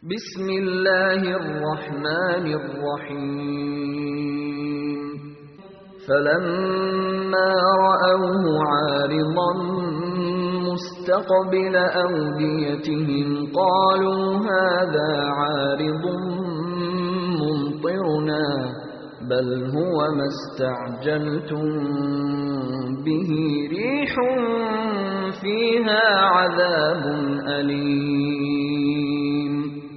بسم الله الرحمن الرحيم فلما رأوه عارضا مستقبل أوديتهم قالوا هذا عارض ممطرنا بل هو ما استعجلتم به ريح فيها عذاب أليم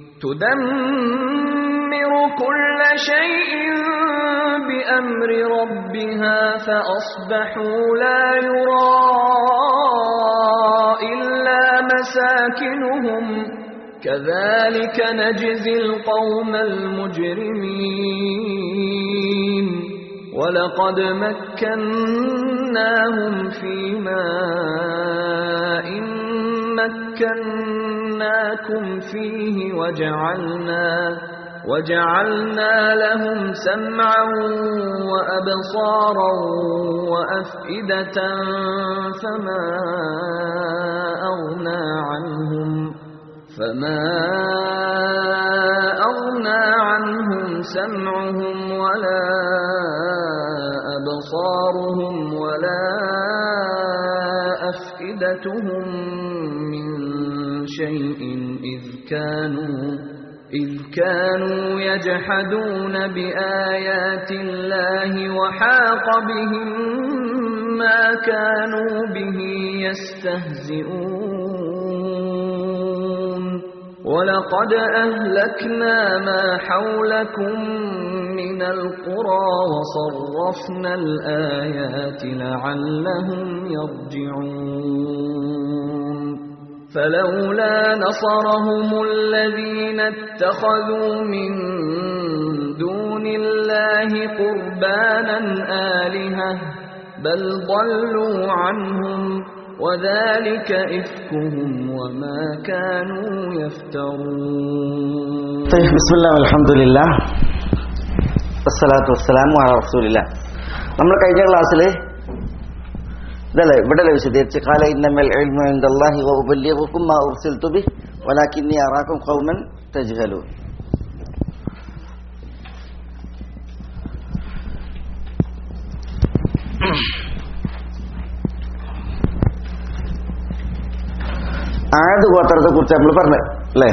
تدمر كل شيء بأمر ربها فأصبحوا لا يرى إلا مساكنهم كذلك نجزي القوم المجرمين ولقد مكناهم في ماء مكناكم فيه وجعلنا وجعلنا لهم سمعا وأبصارا وأفئدة فما أغنى عنهم فما أغنى عنهم سمعهم ولا أبصارهم ولا أفئدتهم من شيء إذ كانوا إذ كانوا يجحدون بآيات الله وحاق بهم ما كانوا به يستهزئون ولقد أهلكنا ما حولكم من القرى وصرفنا الآيات لعلهم يرجعون فلولا نصرهم الذين اتخذوا من دون الله قربانا آلهة بل ضلوا عنهم وذلك إفكهم وما كانوا يفترون طيب بسم الله والحمد لله വസ്സലാത്തു വസ്സലാമു അലാ റസൂലില്ല നമ്മൾ കഴിഞ്ഞ ക്ലാസ്സിൽ ഇതല്ലേ ഇവിടെ വിശദീകരിച്ച് കാല ഇന്നമൽ ഇൽമു ഇൻദല്ലാഹി വ ഉബല്ലിഗുക്കും മാ ഉർസിൽതു ബി വലാകിന്നി അറാക്കും ഖൗമൻ തജ്ഹലൂൻ ആദ് ഗോത്രത്തെ കുറിച്ച് നമ്മൾ പറഞ്ഞു അല്ലേ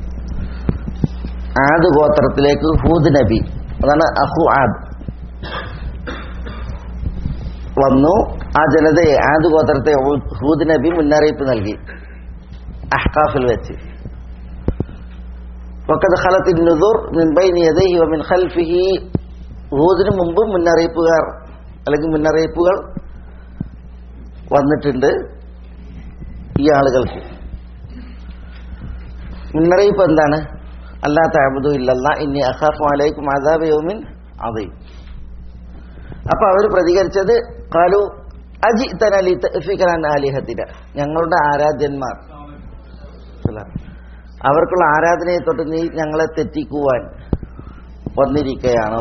ആദ് ഗോത്രത്തിലേക്ക് ഹൂദ് നബി അതാണ് അഹു ആദ് വന്നു ആ ജനതയെ ആദ് ഗോത്രത്തെ ഹൂദ് നബി മുന്നറിയിപ്പ് നൽകി അഹ്കാഫിൽ വെച്ച് വക്കത് ഖലത്തിൻ നുദുർ മിൻ ബൈനി യദൈഹി വമിൻ ഖൽഫിഹി ഹൂദിന് മുമ്പ് മുന്നറിയിപ്പുകാർ അല്ലെങ്കിൽ മുന്നറിയിപ്പുകൾ വന്നിട്ടുണ്ട് ഈ ആളുകൾക്ക് മുന്നറിയിപ്പ് എന്താണ് അല്ലാ താബുദു ഇല്ലല്ല ഇനി അഖാഫു അലൈക്കും അദാബ് യൗമിൻ അദീം അപ്പൊ അവർ പ്രതികരിച്ചത് കാലു അജി തനലി തഫിക്കലാൻ ആലിഹത്തിന ഞങ്ങളുടെ ആരാധ്യന്മാർ അവർക്കുള്ള ആരാധനയെ തൊട്ട് നീ ഞങ്ങളെ തെറ്റിക്കുവാൻ വന്നിരിക്കുകയാണോ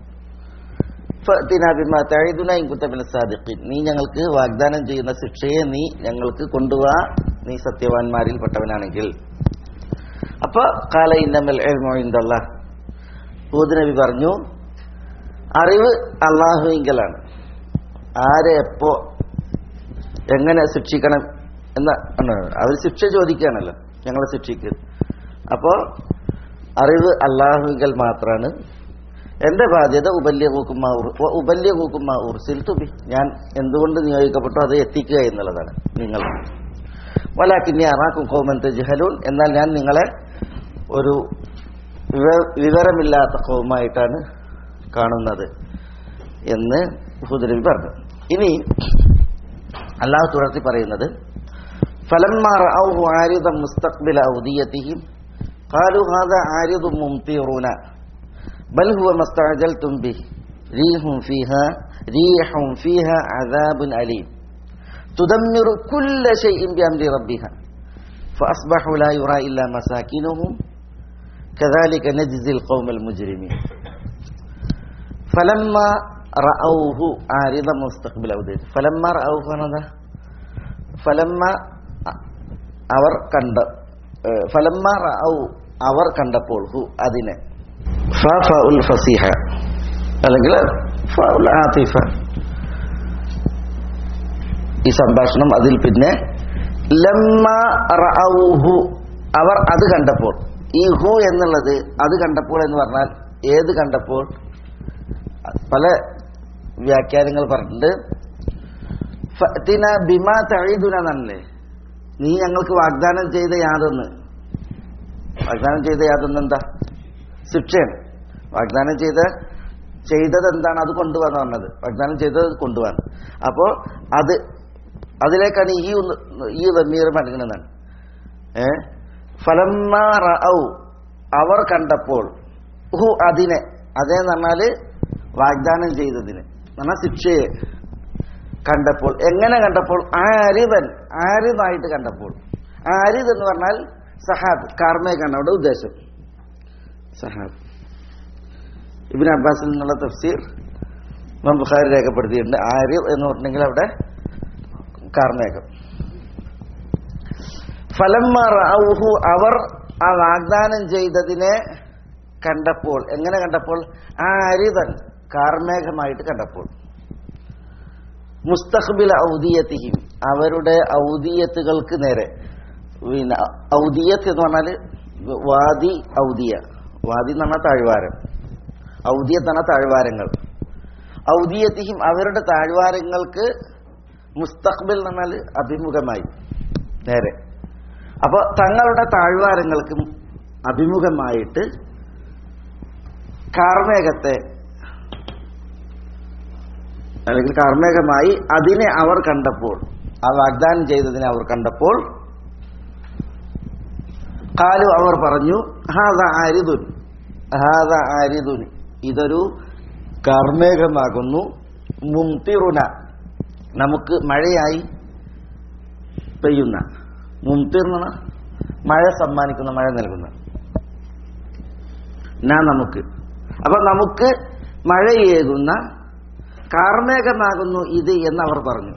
നീ ഞങ്ങൾക്ക് വാഗ്ദാനം ചെയ്യുന്ന ശിക്ഷയെ നീ ഞങ്ങൾക്ക് കൊണ്ടുപോവാ നീ സത്യവാന്മാരിൽപ്പെട്ടവനാണെങ്കിൽ അപ്പൊ കാല ഇന്നമൽ എൽമോയിന്തല്ല നബി പറഞ്ഞു അറിവ് അള്ളാഹുവിങ്കലാണ് ആരെ എപ്പോ എങ്ങനെ ശിക്ഷിക്കണം എന്ന അവർ ശിക്ഷ ചോദിക്കുകയാണല്ലോ ഞങ്ങളെ ശിക്ഷിക്കുക അപ്പോ അറിവ് അള്ളാഹുവിങ്കൽ മാത്രമാണ് എന്റെ ബാധ്യത ഉബല്യകൂക്കുമാ ഉബല്യകൂക്കുമാ ഉർസിൽ തുബി ഞാൻ എന്തുകൊണ്ട് നിയോഗിക്കപ്പെട്ടു അത് എത്തിക്കുക എന്നുള്ളതാണ് നിങ്ങൾ വലാക്കിന്നി അറാക്കും കോമൻ ജഹലൂൻ എന്നാൽ ഞാൻ നിങ്ങളെ ഒരു വിവരമില്ലാത്ത കൗമായിട്ടാണ് കാണുന്നത് എന്ന് ഹുദരബി പറഞ്ഞു ഇനി അള്ളാഹു തുടർത്തി പറയുന്നത് ഫലന്മാർ ആരിദ മുസ്തഖ്ബില ഔദിയത്തിഹിം قالوا هذا عارض ممطرنا بل هو ما استعجلتم به ريح فيها ريح فيها عذاب أليم تدمر كل شيء بأمر ربها فأصبحوا لا يرى إلا مساكنهم كذلك نجزي القوم المجرمين فلما رأوه عارضا مستقبل أوديته فلما رأوه هذا فلما അവർ കണ്ട് ഫലമ്മ ഔ അവർ കണ്ടപ്പോൾ ഹു അതിനെ ഫ ഫ ഉൽ ഫസീഹ അല്ലെങ്കിൽ ഫ ഉൽ ആതിഫ ഈ സംഭാഷണം അതിൽ പിന്നെ ലമ്മ റഅൗഹു അവർ അത് കണ്ടപ്പോൾ ഈ ഹു എന്നുള്ളത് അത് കണ്ടപ്പോൾ എന്ന് പറഞ്ഞാൽ ഏത് കണ്ടപ്പോൾ പല വ്യാഖ്യാനങ്ങൾ പറഞ്ഞിട്ടുണ്ട് ഫഅ്തിന ബിമാ തഈദുന എന്നല്ലേ നീ ഞങ്ങൾക്ക് വാഗ്ദാനം ചെയ്ത യാതൊന്ന് വാഗ്ദാനം ചെയ്ത യാതൊന്ന് എന്താ ശിക്ഷയാണ് വാഗ്ദാനം ചെയ്ത ചെയ്തത് എന്താണ് അത് കൊണ്ടുപോകാന്ന് പറഞ്ഞത് വാഗ്ദാനം ചെയ്തത് കൊണ്ടുപോകാൻ അപ്പോൾ അത് അതിലേക്കാണ് ഈ ഒന്ന് ഈ വെമ്മീർ മടങ്ങുന്നതാണ് ഏ ഫലമ്മ റഔ അവർ കണ്ടപ്പോൾ ഹു അതിനെ അതേന്ന് പറഞ്ഞാല് വാഗ്ദാനം ചെയ്തതിന് പറഞ്ഞാൽ ശിക്ഷയെ കണ്ടപ്പോൾ എങ്ങനെ കണ്ടപ്പോൾ ആരിതൻ ആരിതായിട്ട് കണ്ടപ്പോൾ ആരിദ് എന്ന് പറഞ്ഞാൽ സഹാബ് കാർമേക്കാണ് അവിടെ ഉദ്ദേശം സഹാബ് ഇബിൻ അബ്ബാസിൽ നിന്നുള്ള തഫ്സീർ ഇമാം ബുഖാരി രേഖപ്പെടുത്തിയിട്ടുണ്ട് ആരിദ് എന്ന് പറഞ്ഞെങ്കിൽ അവിടെ കാർമേഘം ഫലമ്മ റഔഹു അവർ ആ വാഗ്ദാനം ചെയ്തതിനെ കണ്ടപ്പോൾ എങ്ങനെ കണ്ടപ്പോൾ ആ അരിതൻ കാർമേഘമായിട്ട് കണ്ടപ്പോൾ മുസ്തഖ്ബിൽ ഔദിയത്തിഹിം അവരുടെ ഔദിയത്തുകൾക്ക് നേരെ പിന്നെ ഔദിയത്ത് എന്ന് പറഞ്ഞാൽ വാദി ഔദിയ വാദി എന്ന് പറഞ്ഞാൽ താഴ്വാരം ഔദിയത്ത് എന്ന് പറഞ്ഞാൽ താഴ്വാരങ്ങൾ ഔദിയത്തിഹിം അവരുടെ താഴ്വാരങ്ങൾക്ക് മുസ്തഖ്ബിൽ എന്ന് പറഞ്ഞാൽ അഭിമുഖമായി നേരെ അപ്പോൾ തങ്ങളുടെ താഴ്വാരങ്ങൾക്ക് അഭിമുഖമായിട്ട് കാർമേഘത്തെ അല്ലെങ്കിൽ കാർമേഘമായി അതിനെ അവർ കണ്ടപ്പോൾ ആ വാഗ്ദാനം ചെയ്തതിനെ അവർ കണ്ടപ്പോൾ കാലു അവർ പറഞ്ഞു ഹാദ ആരിദുൻ ഹാദ ആരിദുൻ ഇതൊരു കാർമേഘമാകുന്നു മുംതിറുന നമുക്ക് മഴയായി പെയ്യുന്ന മുംതിർ എന്ന് പറഞ്ഞാൽ മഴ സമ്മാനിക്കുന്ന മഴ നൽകുന്ന നാ നമുക്ക് അപ്പൊ നമുക്ക് മഴയേകുന്ന കാർമേഘമാകുന്നു ഇത് എന്ന് അവർ പറഞ്ഞു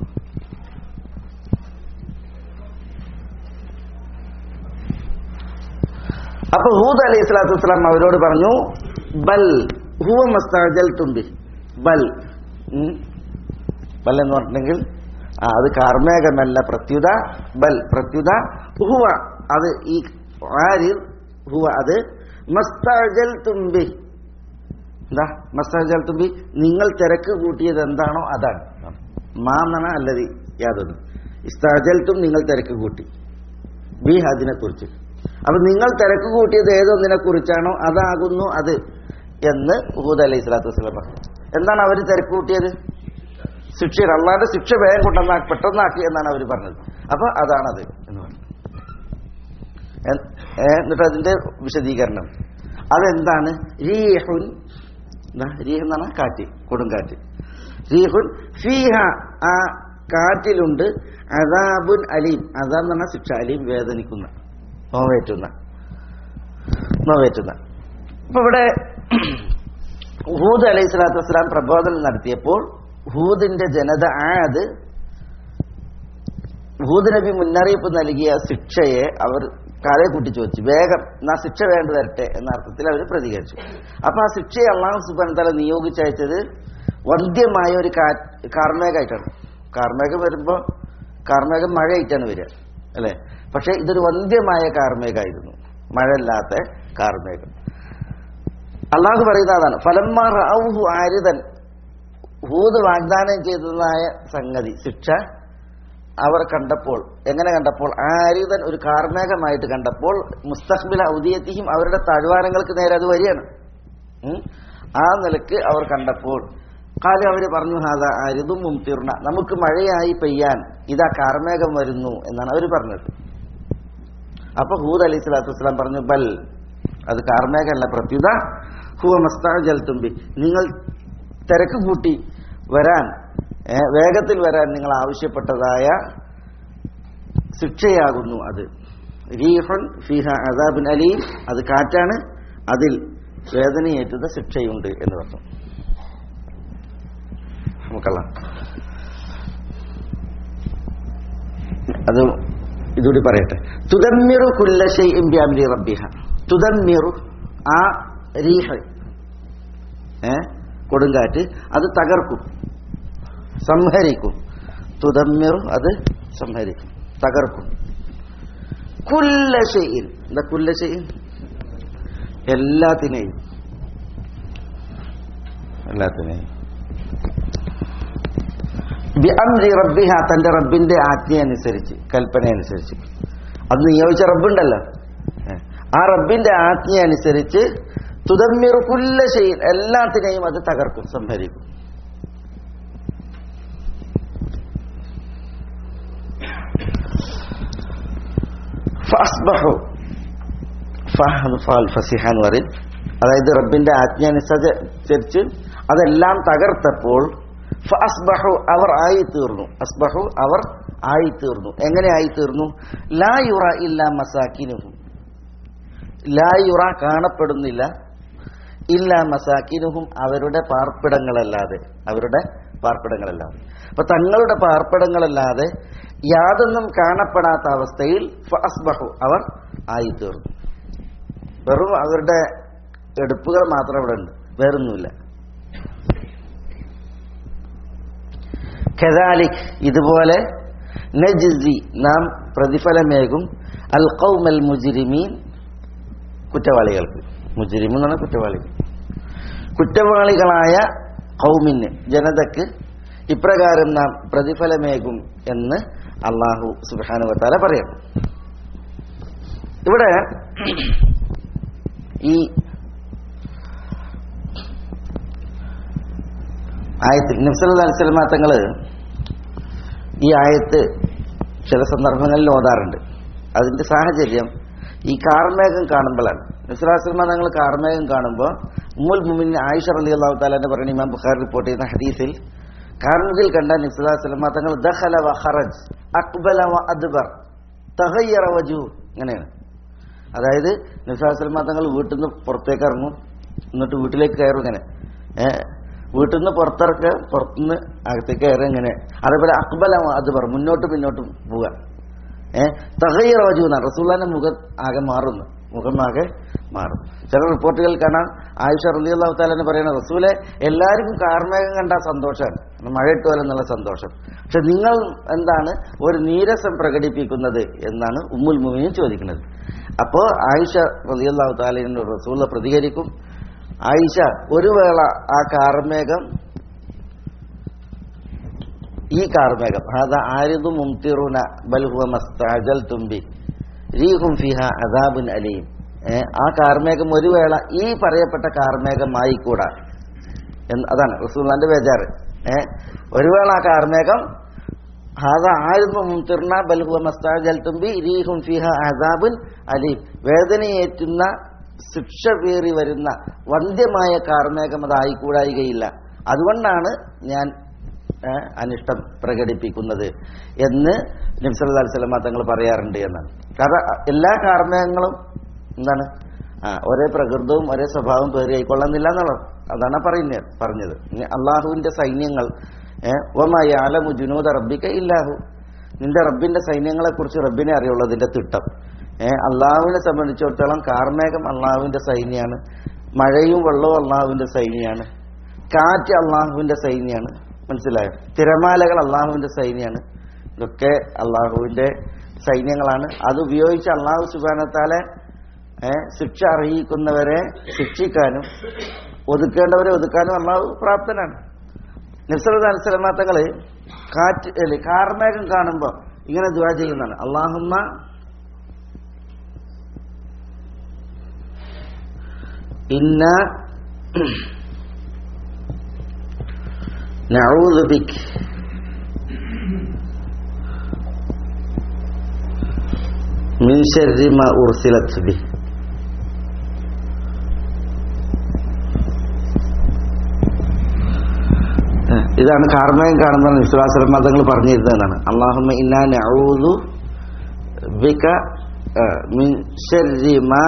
അപ്പൊ ഹൂദ് അലൈഹി സ്വലാത്തു വസ്സലാം അവരോട് പറഞ്ഞു ബൽ ഹുവ മസ്താജൽ തുമ്പി ബൽ ഉം. ബൽ എന്ന് പറഞ്ഞിട്ടുണ്ടെങ്കിൽ ആ അത് കാർമേഘമല്ല പ്രത്യുത ബൽ പ്രത്യുത ഹുവ അത് ഈ ആരിർ ഹുവ അത് മസ്താജൽ തുമ്പി എന്താ മസ്താജൽ തുമ്പി നിങ്ങൾ തിരക്ക് കൂട്ടിയത് എന്താണോ അതാണ് മാ എന്നാണ് അല്ലത് യാതൊരു ഇസ്താജൽത്തും നിങ്ങൾ തിരക്ക് കൂട്ടി ബി അതിനെ കുറിച്ച് അപ്പൊ നിങ്ങൾ തിരക്ക് കൂട്ടിയത് ഏതൊന്നിനെ കുറിച്ചാണോ അതാകുന്നു അത് എന്ന് ഹൂദ് അലൈഹി സ്വലാത്തു വസ്സലാം പറഞ്ഞു എന്താണ് അവർ തിരക്ക് കൂട്ടിയത് ശിക്ഷ അള്ളാന്റെ ശിക്ഷ വേഗം കൊണ്ടുവന്നാ പെട്ടെന്നാക്കി എന്നാണ് അവർ പറഞ്ഞത് അപ്പൊ അതാണത് എന്ന് പറഞ്ഞു എ- ഏ, എന്നിട്ട് അതിന്റെ വിശദീകരണം അതെന്താണ് റീഹുൻ എന്താ റീഹ് എന്നാണ് കാറ്റ് കൊടുങ്കാറ്റ് റീഹുൻ ഫീഹ ആ കാറ്റിലുണ്ട് അദാബുൻ അലീം അദാബ് എന്ന് പറഞ്ഞാൽ ശിക്ഷ അലീം വേദനിക്കുന്ന നോവേറ്റുന്ന നോവേറ്റുന്ന അപ്പൊ ഇവിടെ ഹൂദ് അലൈഹി സ്വലാത്തു വസ്സലാം പ്രബോധനം നടത്തിയപ്പോൾ ഹൂദിന്റെ ജനത ആത് ഹൂദ് നബി മുന്നറിയിപ്പ് നൽകിയ ശിക്ഷയെ അവർ കാലെ കൂട്ടിച്ചു വെച്ചു വേഗം എന്നാ ശിക്ഷ വേണ്ടി വരട്ടെ എന്ന അർത്ഥത്തിൽ അവർ പ്രതികരിച്ചു അപ്പൊ ആ ശിക്ഷയെ അള്ളാഹു സുബാൻ തല നിയോഗിച്ചയച്ചത് വന്ധ്യമായ ഒരു കാ- കാർമേഘമായിട്ടാണ് കാർമേഘം വരുമ്പോൾ കാർമേഘം മഴയായിട്ടാണ് വരിക അല്ലെ പക്ഷെ ഇതൊരു വന്ധ്യമായ കാർമേഘമായിരുന്നു മഴയില്ലാത്ത കാർമേഘം അള്ളാഹു പറയുന്ന അതാണ് ഫലമ്മ റാവുഹു ആരിതൻ ഹൂദ് വാഗ്ദാനം ചെയ്തതായ സംഗതി ശിക്ഷ അവർ കണ്ടപ്പോൾ എങ്ങനെ കണ്ടപ്പോൾ ആരിതൻ ഒരു കാർമേഘമായിട്ട് കണ്ടപ്പോൾ മുസ്തഖ്ബിൽ ഔദിയത്തിയും അവരുടെ താഴ്വാരങ്ങൾക്ക് നേരെ അത് വരികയാണ് ഉം. ആ നിലക്ക് അവർ കണ്ടപ്പോൾ കാലം അവർ പറഞ്ഞു ഹാദ ആരിതും മുംതിർണ നമുക്ക് മഴയായി പെയ്യാൻ ഇതാ കാർമേഘം വരുന്നു എന്നാണ് അവർ പറഞ്ഞത് അപ്പൊ ഹൂദ് അലൈഹി സ്വലാത്തു വസ്സലാം പറഞ്ഞു ബൽ അത് കാർമേഘമല്ല പ്രത്യുത ഹുവ മസ്താജൽ തുമ്പി നിങ്ങൾ തിരക്ക് കൂട്ടി വരാൻ ഏ, വേഗത്തിൽ വരാൻ നിങ്ങൾ ആവശ്യപ്പെട്ടതായ ശിക്ഷയാകുന്നു അത് റീഫൻ ഫിഹ അദാബിൻ അലീം അത് കാറ്റാണ് അതിൽ വേദനയേറ്റുന്ന ശിക്ഷയുണ്ട് എന്ന് പറഞ്ഞു നമുക്കല്ല അത് ഇതുകൂടി പറയട്ടെ തുദമ്മിറു കുല്ലശൈ ബിഅംരി റബ്ബിഹ തുതമ്മിറു ആ റീഹ് ഏ കൊടുങ്കാറ്റ് അത് തകർക്കും സംഹരിക്കും തുതമ്മിറു അത് സംഹരിക്കും തകർക്കും കുല്ല ഷെയ്ൻ എന്താ കുല്ല ഷെയ്ൻ എല്ലാത്തിനെയും എല്ലാത്തിനെയും ബിഅംരി റബ്ബിഹ തന്റെ റബ്ബിന്റെ ആജ്ഞ അനുസരിച്ച് കൽപ്പന അനുസരിച്ച് അത് നിയോഗിച്ച റബ്ബുണ്ടല്ലോ ഏ, ആ റബ്ബിന്റെ ആജ്ഞ അനുസരിച്ച് തുതമ്മിറു കുല്ല ഷെയ്ൻ എല്ലാത്തിനെയും അത് തകർക്കും സംഹരിക്കും ഫഅസ്ബഹു ഫഹ് ഫാൽ ഫസിഹ എന്ന് പറയും അതായത് റബ്ബിന്റെ ആജ്ഞ അനുസരിച്ച് അതെല്ലാം തകർത്തപ്പോൾ ഫഅസ്ബഹു അവർ ആയി തീർന്നു അസ്ബഹു അവർ ആയി തീർന്നു എങ്ങനെ ആയി തീർന്നു ലാ യുറ ഇല്ല മസാക്കിനുഹും ലാ യുറ കാണപ്പെടുന്നില്ല ഇല്ല മസാക്കിനുഹും അവരുടെ പാർപ്പിടങ്ങളല്ലാതെ അവരുടെ പാർപ്പിടങ്ങളല്ലാതെ അപ്പൊ തങ്ങളുടെ പാർപ്പിടങ്ങളല്ലാതെ യാതൊന്നും കാണപ്പെടാത്ത അവസ്ഥയിൽ ഫഅസ്ബഹു അവർ ആയി തീർന്നു വെറും അവരുടെ എടുപ്പുകൾ മാത്രം ഇവിടെ ഉണ്ട് വേറൊന്നുമില്ല കദാലിക് ഇതുപോലെ നജ്സി നാം പ്രതിഫലമേകും അൽ ഖൗമൽ മുജിരിമീൻ കുറ്റവാളികൾക്ക് മുജിരിമീൻ എന്ന് പറഞ്ഞാൽ കുറ്റവാളികൾ കുറ്റവാളികളായ കൗമിന് ജനതക്ക് ഇപ്രകാരം നാം പ്രതിഫലമേകും എന്ന് അള്ളാഹു സുബാനുവത്താല പറയാം ഇവിടെ ഈ ആയത്ത് നബ്സല്ലാ അലിസ്ലമാ തങ്ങള് ഈ ആയത്ത് ചില സന്ദർഭങ്ങളിൽ ഓതാറുണ്ട് അതിന്റെ സാഹചര്യം ഈ കാർമേഘം കാണുമ്പോഴാണ് നബ്സലാസ്ലമ തങ്ങൾ കാർമേഘം കാണുമ്പോൾ ഉമ്മുൽ മുമിൻ ആയിഷ അലി അള്ളാഹു താലാന്റെ പറയുന്ന ഇമാം ബുഖാർ റിപ്പോർട്ട് ചെയ്യുന്ന ഹദീസിൽ കാർമുകിൽ കണ്ട നബ്സലാസ്ലമ തങ്ങൾ ദഖല വ ഖറജ് അക്ബല വ അദ്ബർ തഹയ്യറ വജു അങ്ങനെയാണ് അതായത് നബ്സലാസ്ലമ തങ്ങൾ വീട്ടിൽ നിന്ന് പുറത്തേക്ക് ഇറങ്ങും എന്നിട്ട് വീട്ടിലേക്ക് കയറും ഇങ്ങനെ ഏഹ് വീട്ടിൽ നിന്ന് പുറത്തിറക്കുക പുറത്തുനിന്ന് അകത്തേക്ക് കയറുക ഇങ്ങനെ അതേപോലെ അക്ബല അത് പറ മുന്നോട്ട് പിന്നോട്ടും പോവുക ഏഹ് തകയ്യറ വജൂന്ന റസൂല്ലാന്റെ മുഖം ആകെ മാറുന്നു മുഖം ആകെ മാറും ചില റിപ്പോർട്ടുകൾ കാണാം ആയിഷ റലി അള്ളാഹു താലെന്ന് പറയുന്ന റസൂലെ എല്ലാവർക്കും കാർമേഘം കണ്ട സന്തോഷമാണ് മഴ ഇട്ടുപോലെ എന്നുള്ള സന്തോഷം പക്ഷെ നിങ്ങൾ എന്താണ് ഒരു നീരസം പ്രകടിപ്പിക്കുന്നത് എന്നാണ് ഉമ്മുൽ മുമിനും ചോദിക്കുന്നത് അപ്പോ ആയിഷ റലി അള്ളാഹു താലിന് റസൂല പ്രതികരിക്കും ആയിഷ ഒരു വേള ആ കാർമേഘം ഈ കാർമേഘം അത് ആരിദു മുംതിറുന ബൽഹുവ മസ്താജൽ തുമ്പി റീഹും ഫിഹ അദാബുൻ അലീം ഏ, ആ കാർമേഘം ഒരു വേള ഈ പറയപ്പെട്ട കാർമേഘമായിക്കൂടാ എന്ന് അതാണ് റസൂല്ലാന്റെ ബേജാറ് ഏ ഒരു വേള ആ കാർമേഘം ഹാദ ആരിദു മുംതിർന ബൽഹുവ മസ്താജൽ തുമ്പി റീഹും ഫിഹ അദാബുൻ അലീം വേദനയേറ്റുന്ന ശിക്ഷ പേറി വരുന്ന വന്ധ്യമായ കാർമേഘം അതായിക്കൂടായികയില്ല അതുകൊണ്ടാണ് ഞാൻ ഏ, അനിഷ്ടം പ്രകടിപ്പിക്കുന്നത് എന്ന് നബ്സല്ലാ സ്വലമ തങ്ങൾ പറയാറുണ്ട് എന്നാണ് കാരണം എല്ലാ കാർമേഘങ്ങളും എന്താണ് ആ ഒരേ പ്രകൃതവും ഒരേ സ്വഭാവവും പേറി ആയിക്കൊള്ളുന്നില്ല എന്നുള്ളത് അതാണ് പറയുന്നത് പറഞ്ഞത് ഇനി അള്ളാഹുവിന്റെ സൈന്യങ്ങൾ ഓമായ ആലമു ജുനൂദ റബ്ബിക്ക ഇല്ലാഹു നിന്റെ റബ്ബിന്റെ സൈന്യങ്ങളെ കുറിച്ച് റബ്ബിനെ അറിയുള്ളൂ അതിന്റെ തിട്ടം ഏഹ് അള്ളാഹുവിനെ സംബന്ധിച്ചിടത്തോളം കാർമേഘം അള്ളാഹുവിന്റെ സൈന്യമാണ് മഴയും വെള്ളവും അള്ളാഹുവിന്റെ സൈന്യമാണ് കാറ്റ് അള്ളാഹുവിന്റെ സൈന്യമാണ് മനസ്സിലായോ തിരമാലകൾ അള്ളാഹുവിന്റെ സൈന്യമാണ് ഇതൊക്കെ അള്ളാഹുവിന്റെ സൈന്യങ്ങളാണ് അത് ഉപയോഗിച്ച് അള്ളാഹു സുബാനത്താലെ ഏഹ് ശിക്ഷ അറിയിക്കുന്നവരെ ശിക്ഷിക്കാനും ഒതുക്കേണ്ടവരെ ഒതുക്കാനും അള്ളാഹു പ്രാപ്തനാണ് നിസ്രത അനുസരമാത്തങ്ങള് കാറ്റ് അല്ലെ കാർമേഘം കാണുമ്പോൾ ഇങ്ങനെ ദുവാ ചെയ്യുന്നതാണ് അള്ളാഹുമ്മ ഇന്ന نعوذ بك من شر ما أرسلت به ഇതാണ് കാർമയം കാണുന്ന വിശ്വാസ മതങ്ങൾ പറഞ്ഞിരുന്നതാണ് അള്ളാഹുമ്മ ഇന്നാ നഊദു ബിക മിൻ ശർരി മാ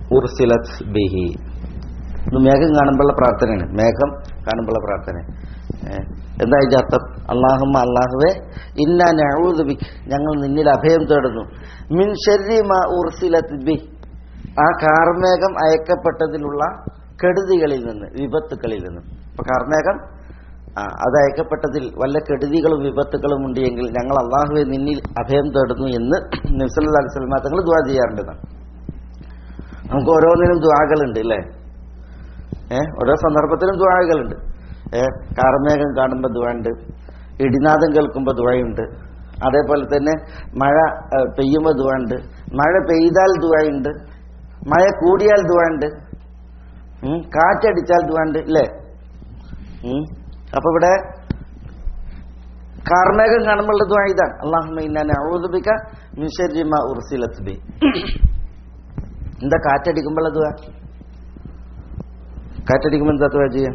ഉർസിലത് ബിഹി ഇത് മേഘം കാണുമ്പോഴുള്ള പ്രാർത്ഥനയാണ് മേഘം കാണുമ്പോഴുള്ള പ്രാർത്ഥന ഏ, എന്താ ഇതിന്റെ അർത്ഥം അള്ളാഹുമ്മ അള്ളാഹുവെ ഇന്ന നഊദുബിക് ഞങ്ങൾ നിന്നിൽ അഭയം തേടുന്നു മിൻ ഷർരി മാ ഉർസിലത് ബി ആ കാർമേഘം അയക്കപ്പെട്ടതിലുള്ള കെടുതികളിൽ നിന്ന് വിപത്തുക്കളിൽ നിന്ന് ഇപ്പൊ കാർമേഘം ആ, അത് അയക്കപ്പെട്ടതിൽ വല്ല കെടുതികളും വിപത്തുക്കളും ഉണ്ട് എങ്കിൽ ഞങ്ങൾ അള്ളാഹുവെ നിന്നിൽ അഭയം തേടുന്നു എന്ന് നബ്സല്ലാ അലൈഹി സ്വലമാ തങ്ങൾ ദുവാ ചെയ്യാറുണ്ടെന്നാണ് നമുക്ക് ഓരോന്നിനും ദ്വാകളുണ്ട് അല്ലേ ഏഹ് ഓരോ സന്ദർഭത്തിലും ദ്വാകളുണ്ട് ഏഹ് കാർമേഘം കാണുമ്പോൾ ദ്വാണ്ട് ഇടിനാദം കേൾക്കുമ്പോൾ ദ്വയുണ്ട് അതേപോലെ തന്നെ മഴ ഏഹ്, പെയ്യുമ്പോൾ ദ്വയുണ്ട് മഴ പെയ്താൽ ദ്വയുണ്ട് മഴ കൂടിയാൽ ദ്വയുണ്ട് ഉം, കാറ്റടിച്ചാൽ ദ്വയുണ്ട് അല്ലേ ഉം. അപ്പൊ ഇവിടെ കാർമേഘം കാണുമ്പോൾ ദ്വാ ഇതാണ് അള്ളാഹുബിക്ക മിഷരിമ ഉർസിലത്ത് ബി എന്താ കാറ്റടിക്കുമ്പോൾ ദ്വാ കാറ്റടിക്കുമ്പോൾ എന്താ ദ്വാ ചെയ്യാം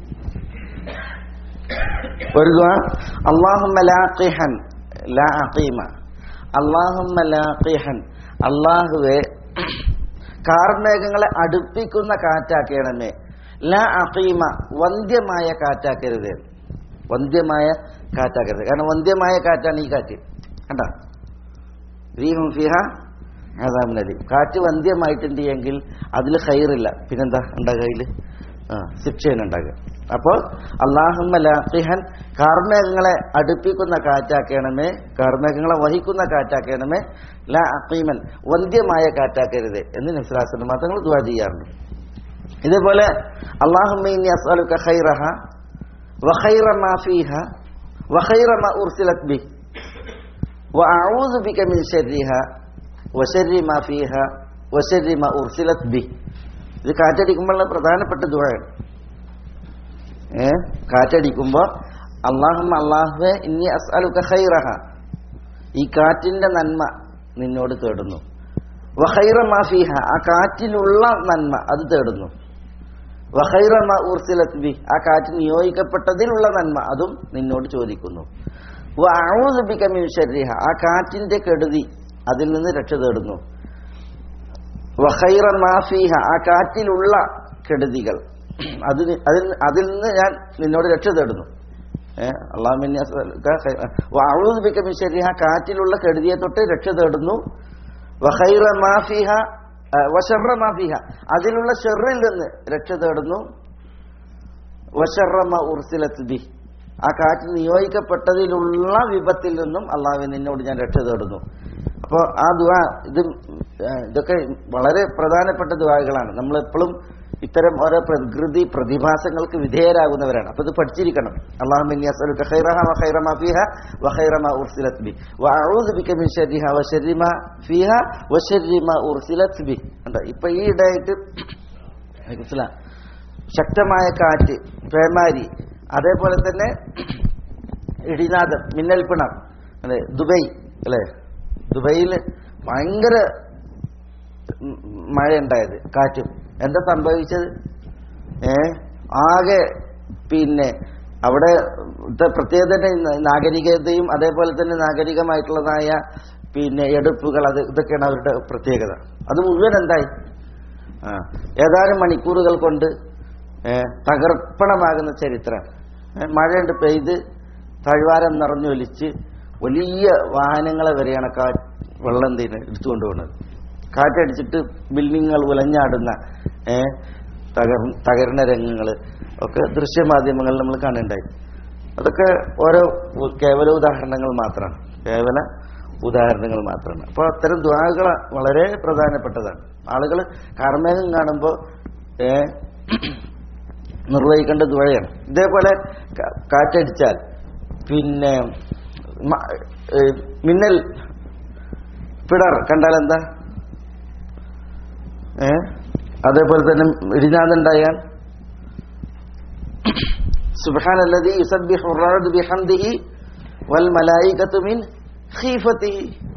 ഒരു ദ്വാ അള്ളാഹുമ്മ ലാഖിഹൻ ലാ അഖീമ അള്ളാഹുമ്മ ലാഖിഹൻ അള്ളാഹുവെ കാർമേഘങ്ങളെ അടുപ്പിക്കുന്ന കാറ്റാക്കണമേ ലാ അഖീമ വന്ധ്യമായ കാറ്റാക്കരുത് വന്ധ്യമായ കാറ്റാക്കരുത് കാരണം വന്ധ്യമായ കാറ്റാണ് ഈ കാറ്റ് കണ്ട റീഹും ഫിഹ അതാമിനലി കാറ്റ് വന്ധ്യമായിട്ടുണ്ട് എങ്കിൽ അതിൽ ഹൈറില്ല പിന്നെന്താ ഉണ്ടാകുക അതിൽ ആ ശിക്ഷയാണ് ഉണ്ടാകുക അപ്പോൾ അള്ളാഹുമ്മ ലാഖിഹൻ കാർമേഘങ്ങളെ അടുപ്പിക്കുന്ന കാറ്റാക്കണമേ കാർമേഘങ്ങളെ വഹിക്കുന്ന കാറ്റാക്കണമേ ലാ അഖീമൻ വന്ധ്യമായ കാറ്റാക്കരുത് എന്ന് നബ്സുലാസ്ലം മാത്രങ്ങൾ ദുവാ ചെയ്യാറുണ്ട് ഇതേപോലെ അള്ളാഹുമ്മ അസ്അലുക ഖൈറഹ വഖൈറ മാ ഫീഹ വഖൈറ മാ ഉർസിലത് ബി വഅഊദു ബിക മിൻ ശർരിഹ വശർരി മാ ഫീഹ വശർരി മാ ഉർസിലത് ബി ഇത് കാറ്റടിക്കുമ്പോഴുള്ള പ്രധാനപ്പെട്ട ദുആണ് ഏ കാറ്റടിക്കുമ്പോൾ അള്ളാഹും അള്ളാഹുവെ ഇനി അസ്അലുക ഖൈറഹ ഈ കാറ്റിന്റെ നന്മ നിന്നോട് തേടുന്നു വഖൈറ മാ ഫീഹ ആ കാറ്റിലുള്ള നന്മ അത് തേടുന്നു വഖൈറ മാ ഉർസിലത് ബി ആ കാറ്റ് നിയോഗിക്കപ്പെട്ടതിലുള്ള നന്മ അതും നിന്നോട് ചോദിക്കുന്നു വഅഊദു ബിക മിൻ ശർരിഹ ആ കാറ്റിന്റെ കെടുതി അതിൽ നിന്ന് രക്ഷ തേടുന്നു വഖൈറ മാ ഫീഹ ആ കാറ്റിലുള്ള കെടുതികൾ അതിന് അതിൽ അതിൽ നിന്ന് ഞാൻ നിന്നോട് രക്ഷ തേടുന്നു അള്ളാഹുബിക്കമിശരിഹ കാറ്റിലുള്ള കെടുതിയെ തൊട്ട് രക്ഷ തേടുന്നു വഖൈറ മാഫിഹ വഷറ മാഫിഹ അതിലുള്ള ഷെറിൽ നിന്ന് രക്ഷ തേടുന്നു വഷറമ ഉർസിലത്ത് ബി ആ കാറ്റ് നിയോഗിക്കപ്പെട്ടതിലുള്ള വിപത്തിൽ നിന്നും അള്ളാഹു നിന്നോട് ഞാൻ രക്ഷ തേടുന്നു അപ്പോൾ ആ ദുആ ഇത് ഏഹ്, ഇതൊക്കെ വളരെ പ്രധാനപ്പെട്ട ദുആകളാണ് നമ്മൾ എപ്പോഴും ഇത്തരം ഓരോ പ്രകൃതി പ്രതിഭാസങ്ങൾക്ക് വിധേയരാകുന്നവരാണ് അപ്പൊ ഇത് പഠിച്ചിരിക്കണം അള്ളാഹുമിന്നി അസ്അലുക ഖൈറഹ വഖൈറ മാ ഫീഹ വഖൈറ മാ ഉർസിലത് ബി വഅഊദു ബിക മിൻ ശർരിഹ വശർരി മാ ഫീഹ വശർരി മാ ഉർസിലത് ബി കണ്ടോ ഇപ്പൊ ഈ ഇടയായിട്ട് മനസ്സിലാ ശക്തമായ കാറ്റ് പേമാരി അതേപോലെ തന്നെ ഇടിനാദം മിന്നൽ പിണർ അല്ലെ ദുബൈ അല്ലെ ദുബൈയിൽ ഭയങ്കര ഉം, മഴ ഉണ്ടായത് കാറ്റും എന്താ സംഭവിച്ചത് ഏ ആകെ പിന്നെ അവിടെ ഇത്തെ പ്രത്യേകത തന്നെ നാഗരികതയും അതേപോലെ തന്നെ നാഗരികമായിട്ടുള്ളതായ പിന്നെ എടുപ്പുകൾ അത് ഇതൊക്കെയാണ് അവരുടെ പ്രത്യേകത അത് മുഴുവൻ എന്തായി ആ ഏതാനും മണിക്കൂറുകൾ കൊണ്ട് ഏ, തകർപ്പണമാകുന്ന ചരിത്രം ഏ, മഴയുണ്ട് പെയ്ത് താഴ്വാരം നിറഞ്ഞൊലിച്ച് വലിയ വാഹനങ്ങളെ വരെയാണ് കാ വെള്ളം തീരെ എടുത്തുകൊണ്ട് പോകുന്നത് കാറ്റടിച്ചിട്ട് ബിൽഡിങ്ങുകൾ ഉലഞ്ഞാടുന്ന ഏ, തകർ തകരുന്ന രംഗങ്ങൾ ഒക്കെ ദൃശ്യമാധ്യമങ്ങളിൽ നമ്മൾ കാണുന്നുണ്ടായി അതൊക്കെ ഓരോ ഉ- കേവല ഉദാഹരണങ്ങൾ മാത്രമാണ് കേവല ഉദാഹരണങ്ങൾ മാത്രമാണ് അപ്പോൾ അത്തരം ദ്വാകൾ വളരെ പ്രധാനപ്പെട്ടതാണ് ആളുകൾ കർമ്മേഘം കാണുമ്പോൾ ഏ, നിർവഹിക്കേണ്ട ദ്വഴയാണ് ഇതേപോലെ കാ- കാറ്റടിച്ചാൽ പിന്നെ മ- ഏ, മിന്നൽ പിടർ കണ്ടാൽ എന്താ ഏ അതേപോലെ തന്നെ ഇടിനാഥുണ്ടായാൽ സുബ്ഹാൻ അല്ലദീ യുസബ്ബിഹു الرعد بحمده والملائكة من خيفته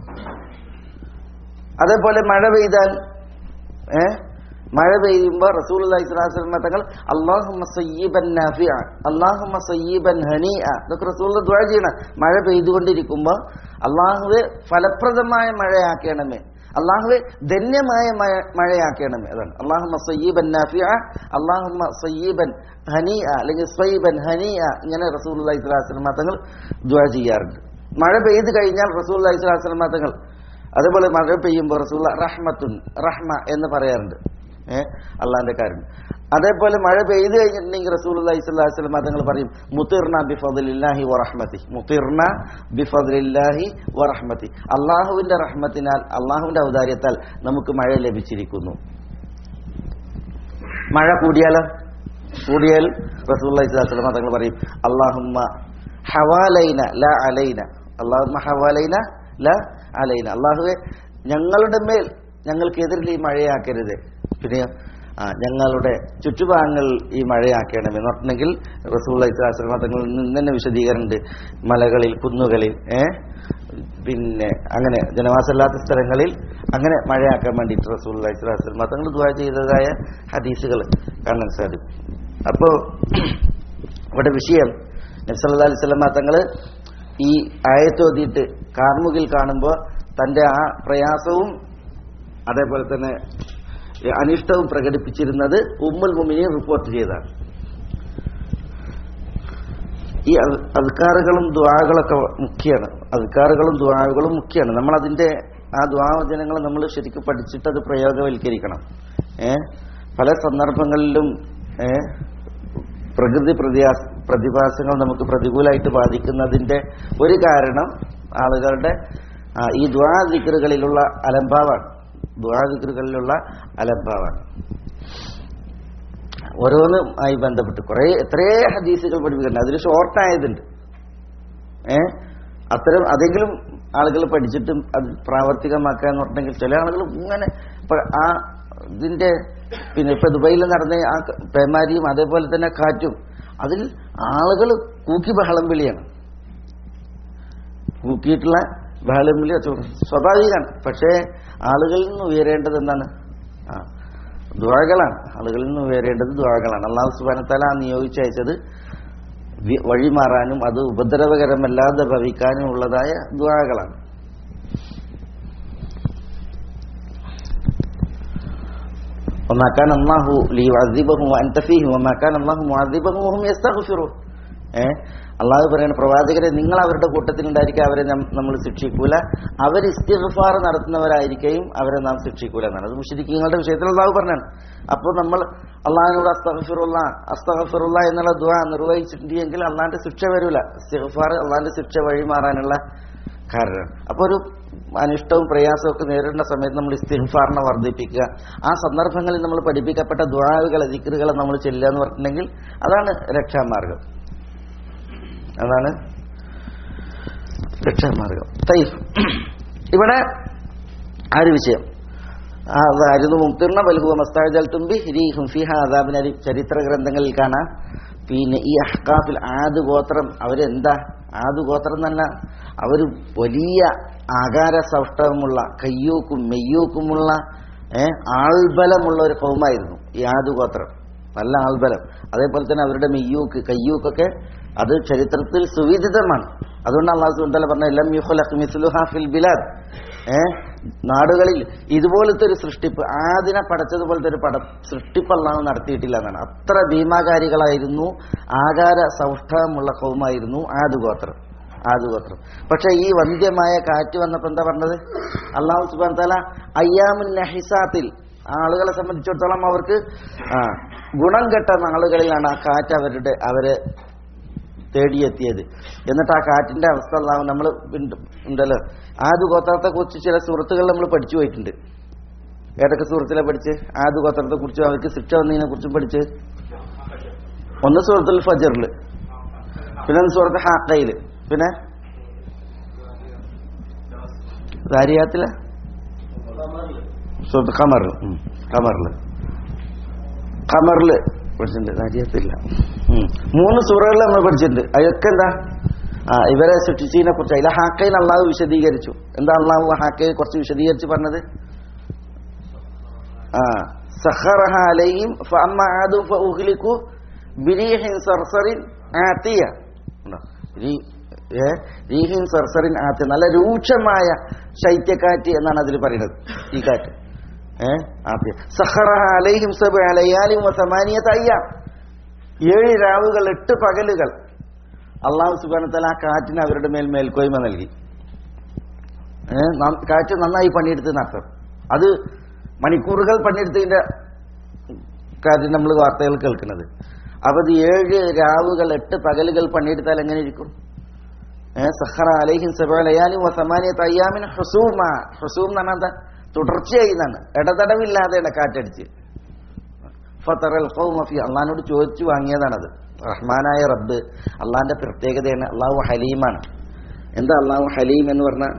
അതേപോലെ മഴ പെയ്താൽ ഏ മഴ പെയ്യുമ്പോൾ റസൂൽ ഇസ്ലാസ്ലമ തങ്ങൾ അള്ളാഹുമ്മ സയ്യിബൻ നാഫിഅ അള്ളാഹുമ്മ സയ്യിബൻ ഹനീഅ ഇതൊക്കെ റസൂൽ ദ്വാ ചെയ്യണം മഴ പെയ്തുകൊണ്ടിരിക്കുമ്പോൾ അള്ളാഹുവെ ഫലപ്രദമായ മഴയാക്കണമേ അള്ളാഹുവെ ധന്യമായ മഴ മഴയാക്കണമേ അതാണ് അള്ളാഹുമ്മ സയ്യീബൻ നാഫിഅ അള്ളാഹുമ്മ സയ്യീബൻ ഹനീഅ അല്ലെങ്കിൽ സ്വയ്ബൻ ഹനീഅ ഇങ്ങനെ റസൂൽ അള്ളഹി സ്വലാസ്ലം തങ്ങൾ ദുആ ചെയ്യാറുണ്ട് മഴ പെയ്ത് കഴിഞ്ഞാൽ റസൂൽ അള്ളഹി സ്വലാസ്ലം തങ്ങൾ അതേപോലെ മഴ പെയ്യുമ്പോൾ റസൂൽ റഹ്മത്തുൻ റഹ്മ എന്ന് പറയാറുണ്ട് ഏഹ് അള്ളാന്റെ കാര്യം അതേപോലെ മഴ പെയ്തു കഴിഞ്ഞിട്ടുണ്ടെങ്കിൽ റസൂൽ അള്ളഹി സ്വലാഹു വസ്ലം തങ്ങൾ പറയും മുത്തിർന ബിഫദില്ലാഹി വറഹ്മത്തി മുത്തിർന ബിഫദില്ലാഹി വറഹ്മത്തി അള്ളാഹുവിന്റെ റഹ്മത്തിനാൽ അള്ളാഹുവിന്റെ ഔദാര്യത്താൽ നമുക്ക് മഴ ലഭിച്ചിരിക്കുന്നു മഴ കൂടിയാലോ കൂടിയാൽ റസൂൽ അള്ളഹി സ്വലാഹു വസ്ലം തങ്ങൾ പറയും അള്ളാഹുമ്മ ഹവാലൈന ല അലൈന അള്ളാഹുമ്മ ഹവാലൈന ല അലൈന അള്ളാഹുവെ ഞങ്ങളുടെ മേൽ ഞങ്ങൾക്കെതിരിൽ ഈ മഴയാക്കരുത് പിന്നെയോ ആ ഞങ്ങളുടെ ചുറ്റുഭാഗങ്ങൾ ഈ മഴയാക്കണമെന്ന് പറഞ്ഞിട്ടുണ്ടെങ്കിൽ റസൂൽ ഇസ്ലാസ്ലമ തങ്ങളിൽ നിന്ന് തന്നെ വിശദീകരണമുണ്ട് മലകളിൽ കുന്നുകളിൽ ഏ പിന്നെ അങ്ങനെ ജനവാസമില്ലാത്ത സ്ഥലങ്ങളിൽ അങ്ങനെ മഴയാക്കാൻ വേണ്ടിയിട്ട് റസൂൽ ഇസ്ലാസ്ലമ തങ്ങൾ ദുവാ ചെയ്തതായ ഹദീസുകൾ കാണാൻ സാധിക്കും അപ്പോൾ ഇവിടെ വിഷയം നബ്സല്ലാ അലിസ്ലമ തങ്ങൾ ഈ ആയത്തോതിയിട്ട് കാർമുകിൽ കാണുമ്പോൾ തന്റെ ആ പ്രയാസവും അതേപോലെ തന്നെ അനിഷ്ടവും പ്രകടിപ്പിച്ചിരുന്നത് ഉമ്മുൽ മുമിനെ റിപ്പോർട്ട് ചെയ്താണ് ഈ അൽക്കാറുകളും ദ്വാകളൊക്കെ മുഖ്യമാണ് അൽക്കാറുകളും ദ്വാകളും മുഖ്യമാണ് നമ്മൾ അതിന്റെ ആ ദ്വാവചനങ്ങൾ നമ്മൾ ശരിക്കും പഠിച്ചിട്ട് അത് പ്രയോഗവൽക്കരിക്കണം ഏ പല സന്ദർഭങ്ങളിലും ഏ പ്രകൃതി പ്രതിയാസ പ്രതിഭാസങ്ങൾ നമുക്ക് പ്രതികൂലമായിട്ട് ബാധിക്കുന്നതിന്റെ ഒരു കാരണം ആളുകളുടെ ആ, ഈ ദ്വാദിക്കറുകളിലുള്ള അലംഭാവാണ് ദ്വാദിക്കറുകളിലുള്ള അലംഭാവാണ് ഓരോന്നുമായി ബന്ധപ്പെട്ട് കുറെ എത്രയേ ഹദീസുകൾ പഠിപ്പിക്കുന്നുണ്ട് അതിൽ ഷോർട്ടായതുണ്ട് ഏ അത്തരം അതെങ്കിലും ആളുകൾ പഠിച്ചിട്ടും അത് പ്രാവർത്തികമാക്കുക എന്ന് പറഞ്ഞിട്ടുണ്ടെങ്കിൽ ചില ആളുകൾ ഇങ്ങനെ ഇപ്പൊ ആ ഇതിന്റെ പിന്നെ ഇപ്പൊ ദുബൈയിൽ നടന്ന ആ ക- പേമാരിയും അതേപോലെ തന്നെ കാറ്റും അതിൽ ആളുകൾ കൂക്കി ബഹളം വിളിയാണ് കൂക്കിയിട്ടുള്ള ബഹളം വിളി അത് സ്വാഭാവികമാണ് പക്ഷേ ആളുകളിൽ നിന്ന് ഉയരേണ്ടത് എന്താണ് ആ ദ്വാകളാണ് ആളുകളിൽ നിന്ന് ഉയരേണ്ടത് ദ്വാകളാണ് അള്ളാഹു സുബാനത്തല നിയോഗിച്ചയച്ചത് വി- വഴിമാറാനും അത് ഉപദ്രവകരമല്ലാതെ ഭവിക്കാനും ഉള്ളതായ ദ്വാകളാണ് وما كان الله ليعذبهم وانت فيهم وما كان الله معذبهم وهم يستغفرون ഏ അള്ളാഹു പറയുന്ന പ്രവാചകരെ നിങ്ങൾ അവരുടെ കൂട്ടത്തിൽ ഉണ്ടായിരിക്കുക അവരെ നം- നമ്മൾ ശിക്ഷിക്കൂല അവർ ഇസ്തിഗ്ഫാർ നടത്തുന്നവരായിരിക്കുകയും അവരെ നാം ശിക്ഷിക്കൂല എന്നാണ് അത് മുഷരിക്കങ്ങളുടെ വിഷയത്തിൽ അള്ളാഹു പറഞ്ഞാണ് അപ്പോൾ നമ്മൾ അള്ളാഹിനോട് അസ്തഗഫിറുള്ള അസ്തഗഫിറുള്ള എന്നുള്ള ദുആ നിർവഹിച്ചിട്ടുണ്ടെങ്കിൽ അള്ളാഹിന്റെ ശിക്ഷ വരൂല ഇസ്തിഗ്ഫാർ അള്ളാഹിന്റെ ശിക്ഷ വഴിമാറാനുള്ള കാരണം അപ്പോൾ ഒരു അനിഷ്ടവും പ്രയാസവും ഒക്കെ നേരിടുന്ന സമയത്ത് നമ്മൾ ഇസ്തിഗ്ഫാറിനെ വർദ്ധിപ്പിക്കുക ആ സന്ദർഭങ്ങളിൽ നമ്മൾ പഠിപ്പിക്കപ്പെട്ട ദ്വാഴുകളെ ദിക്കറുകളെ നമ്മൾ ചെല്ലുക എന്ന് പറഞ്ഞിട്ടുണ്ടെങ്കിൽ അതാണ് രക്ഷാമാർഗം അതാണ് രക്ഷാമാർഗം തൈഫ് ഇവിടെ ആ ഒരു വിഷയം ആ, അതായിരുന്നു മുക്തിർണ ബൽഹുവ മസ്താജൽ തുമ്പി രീഹും ഫിഹ അദാബിനരി ചരിത്ര ഗ്രന്ഥങ്ങളിൽ കാണാം പിന്നെ ഈ അഹ്കാഫിൽ ആദ് ഗോത്രം അവരെന്താ ആദ് ഗോത്രം എന്നല്ല അവർ വലിയ ആകാര സൗഷ്ടമുള്ള കയ്യൂക്കും മെയ്യൂക്കുമുള്ള ഏ, ആൾബലമുള്ള ഒരു കൗമായിരുന്നു ഈ ആദ് ഗോത്രം നല്ല ആൾബലം അതേപോലെ തന്നെ അവരുടെ മെയ്യൂക്ക് കയ്യൂക്കൊക്കെ അത് ചരിത്രത്തിൽ സുവിദിതമാണ് അതുകൊണ്ട് അള്ളാഹു സുബാല പറഞ്ഞ ലം യുഖ്ലഖ് മിസ്ലുഹാ ഫിൽ ബിലാദ് ഏ നാടുകളിൽ ഇതുപോലത്തെ ഒരു സൃഷ്ടിപ്പ് ആദിനെ പടച്ചതുപോലത്തെ ഒരു പട സൃഷ്ടിപ്പ് അള്ളാഹു നടത്തിയിട്ടില്ല എന്നാണ് അത്ര ഭീമാകാരികളായിരുന്നു ആകാര സൗഷ്ഠവമുള്ള കൗമായിരുന്നു ആദുഗോത്രം ആദുഗോത്രം പക്ഷെ ഈ വന്ധ്യമായ കാറ്റ് വന്നപ്പോ എന്താ പറഞ്ഞത് അള്ളാഹു സുബാൻ തല അയ്യാമുൻ നഹിസാത്തിൽ ആളുകളെ സംബന്ധിച്ചിടത്തോളം അവർക്ക് ആ, ഗുണം കെട്ട നാളുകളിലാണ് ആ കാറ്റ് അവരുടെ അവരെ തേടിയെത്തിയത് എന്നിട്ട് ആ കാറ്റിന്റെ അവസ്ഥ അള്ളാഹു നമ്മൾ ഉണ്ടല്ലോ ആദു ഗോത്രത്തെ കുറിച്ച് ചില സുഹൃത്തുക്കൾ നമ്മൾ പഠിച്ചു പോയിട്ടുണ്ട് ഏതൊക്കെ സുഹൃത്തിലെ പഠിച്ച് ആദു ഗോത്രത്തെ കുറിച്ചും അവർക്ക് ശിക്ഷ വന്നതിനെ കുറിച്ചും പഠിച്ച് ഒന്ന് സുഹൃത്തുൽ ഫജറിൽ പിന്നെ ഒന്ന് സുഹൃത്ത് ഹാക്കയില് പിന്നെ ദാരിയാത്തില് സുഹൃത്ത് ഖമറിൽ ഉം, ഖമറിൽ ഖമറില് പഠിച്ചിട്ടുണ്ട് ദാരിയാത്തില്ല ഉം. മൂന്ന് സൂറകളിൽ നമ്മൾ പഠിച്ചിട്ടുണ്ട് അതൊക്കെ എന്താ ആ ഇവരെ സൃഷ്ടിച്ചതിനെ കുറിച്ച് അതിലെ ഹാക്കയിൽ അള്ളാഹു വിശദീകരിച്ചു എന്താ അള്ളാഹു ഹാക്കയെ കുറച്ച് വിശദീകരിച്ച് പറഞ്ഞത് ആ സഖറഹ അലൈഹിം ഫഅമ്മ ആദു ഫഉഹ്ലികു ബിരീഹിൻ സർസറിൻ ആതിയ ഉണ്ടോ? ഈ ഏ റീഹിൻ സർസറിൻ ആത്ത് നല്ല രൂക്ഷമായ ശൈത്യക്കാറ്റ് എന്നാണ് അതിൽ പറയുന്നത് ഈ കാറ്റ് ഏ ആദ്യ സഹറ അലൈഹിം സബ് അലയാലിം സമാനിയത്ത് അയ്യാം ഏഴ് രാവുകൾ എട്ട് പകലുകൾ അള്ളാഹു സുബാനത്തല ആ കാറ്റിന് അവരുടെ മേൽ മേൽക്കോയ്മ നൽകി ഏ, ന- കാറ്റ് നന്നായി പണിയെടുത്ത് നടത്തും അത് മണിക്കൂറുകൾ പണിയെടുത്തതിന്റെ കാര്യം നമ്മൾ വാർത്തകൾ കേൾക്കുന്നത് അപ്പൊ ഇത് ഏഴ് രാവുകൾ എട്ട് പകലുകൾ പണിയെടുത്താൽ എങ്ങനെ ഇരിക്കും ഏ, സഹറ അലൈഹിം സബലയാലും വസമാനിയ തയ്യാമിൻ ഹുസൂമ ഹുസൂം എന്ന് പറഞ്ഞാൽ എന്താ തുടർച്ചയായി എന്നാണ് ഇടതടവില്ലാതെയാണ് കാറ്റടിച്ച് ഫത്തറൽ ഖൗമ ഫി അള്ളഹാനോട് ചോദിച്ചു വാങ്ങിയതാണത് റഹ്മാനായ റബ്ബ് അള്ളാഹിന്റെ പ്രത്യേകതയാണ് അള്ളാഹു ഹലീമാണ് എന്താ അള്ളാഹു ഹലീം എന്ന് പറഞ്ഞാൽ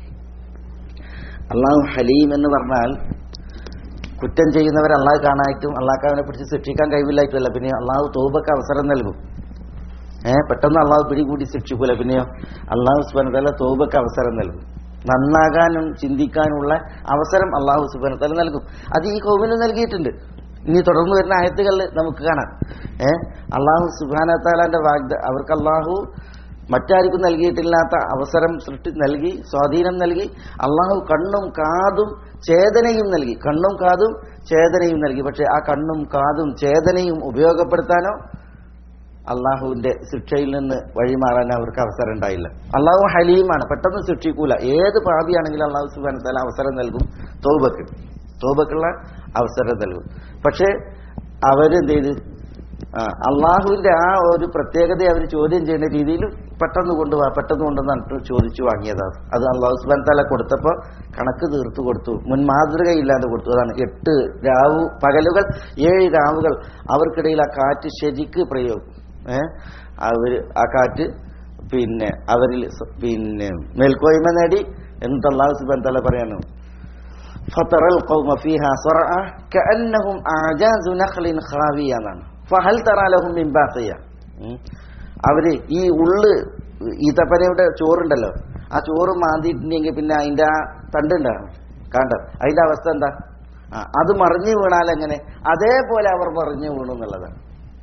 അള്ളാഹു ഹലീം എന്ന് പറഞ്ഞാൽ കുറ്റം ചെയ്യുന്നവരെ അള്ളാഹ് കാണായിട്ടും അള്ളാഹ് അവനെ പിടിച്ച് ശിക്ഷിക്കാൻ കഴിവില്ലായിട്ടുമല്ല പിന്നെ അള്ളാഹു തോബക്ക് അവസരം നൽകും ഏഹ് പെട്ടെന്ന് അള്ളാഹു പിടികൂടി ശിക്ഷിക്കൂല പിന്നെയോ അള്ളാഹു സുബനത്തല തോബക്ക് അവസരം നൽകും നന്നാകാനും ചിന്തിക്കാനുള്ള അവസരം അള്ളാഹു സുബനത്തല നൽകും അത് ഈ കൗമിന് നൽകിയിട്ടുണ്ട് ഇനി തുടർന്ന് വരുന്ന ആയത്തുകളിൽ നമുക്ക് കാണാം ഏഹ് അള്ളാഹു സുബാനത്താലാന്റെ വാഗ്ദ അവർക്ക് അള്ളാഹു മറ്റാർക്കും നൽകിയിട്ടില്ലാത്ത അവസരം സൃഷ്ടി നൽകി സ്വാധീനം നൽകി അള്ളാഹു കണ്ണും കാതും ചേതനയും നൽകി കണ്ണും കാതും ചേതനയും നൽകി പക്ഷെ ആ കണ്ണും കാതും ചേതനയും ഉപയോഗപ്പെടുത്താനോ അള്ളാഹുവിന്റെ ശിക്ഷയിൽ നിന്ന് വഴിമാറാൻ അവർക്ക് അവസരം ഉണ്ടായില്ല അള്ളാഹു ഹലീമാണ് പെട്ടെന്ന് ശിക്ഷിക്കൂല ഏത് പാപിയാണെങ്കിലും അള്ളാഹു സുബാൻ തല അവസരം നൽകും തോബക്ക് തോബക്കുള്ള അവസരം നൽകും പക്ഷേ അവരെന്ത് ചെയ്ത് ആ, അള്ളാഹുവിന്റെ ആ ഒരു പ്രത്യേകതയെ അവർ ചോദ്യം ചെയ്യുന്ന രീതിയിൽ പെട്ടെന്ന് കൊണ്ടുപോവാ പെട്ടെന്ന് കൊണ്ടുവന്നിട്ട് ചോദിച്ചു വാങ്ങിയതാണ് അത് അള്ളാഹു സുബാൻ തല കൊടുത്തപ്പോൾ കണക്ക് തീർത്തു കൊടുത്തു മുൻ മാതൃകയില്ലാതെ കൊടുത്തു അതാണ് എട്ട് രാവു പകലുകൾ ഏഴ് രാവുകൾ അവർക്കിടയിൽ ആ കാറ്റ് ശരിക്ക് പ്രയോഗം ഏഹ് അവര് ആ കാറ്റ് പിന്നെ അവരിൽ സ- പിന്നെ മേൽക്കോയ്മ നേടി എന്നിട്ട് അള്ളാഹു സുബാൻ തല പറയാണ് فطر القوم فيها صرعى كأنهم أعجاز نخل خاوية എന്നാണ് فهل ترى لهم من باقية ഉം. അവര് ഈ ഉള്ള് ഈത്തപ്പനയുടെ ചോറുണ്ടല്ലോ ആ ചോറ് മാന്തിയിട്ടുണ്ടെങ്കിൽ പിന്നെ അതിന്റെ ആ തണ്ടുണ്ടാകും കാണ്ടം അതിന്റെ അവസ്ഥ എന്താ ആ, അത് മറിഞ്ഞു വീണാൽ എങ്ങനെ അതേപോലെ അവർ മറിഞ്ഞു വീണു എന്നുള്ളതാണ്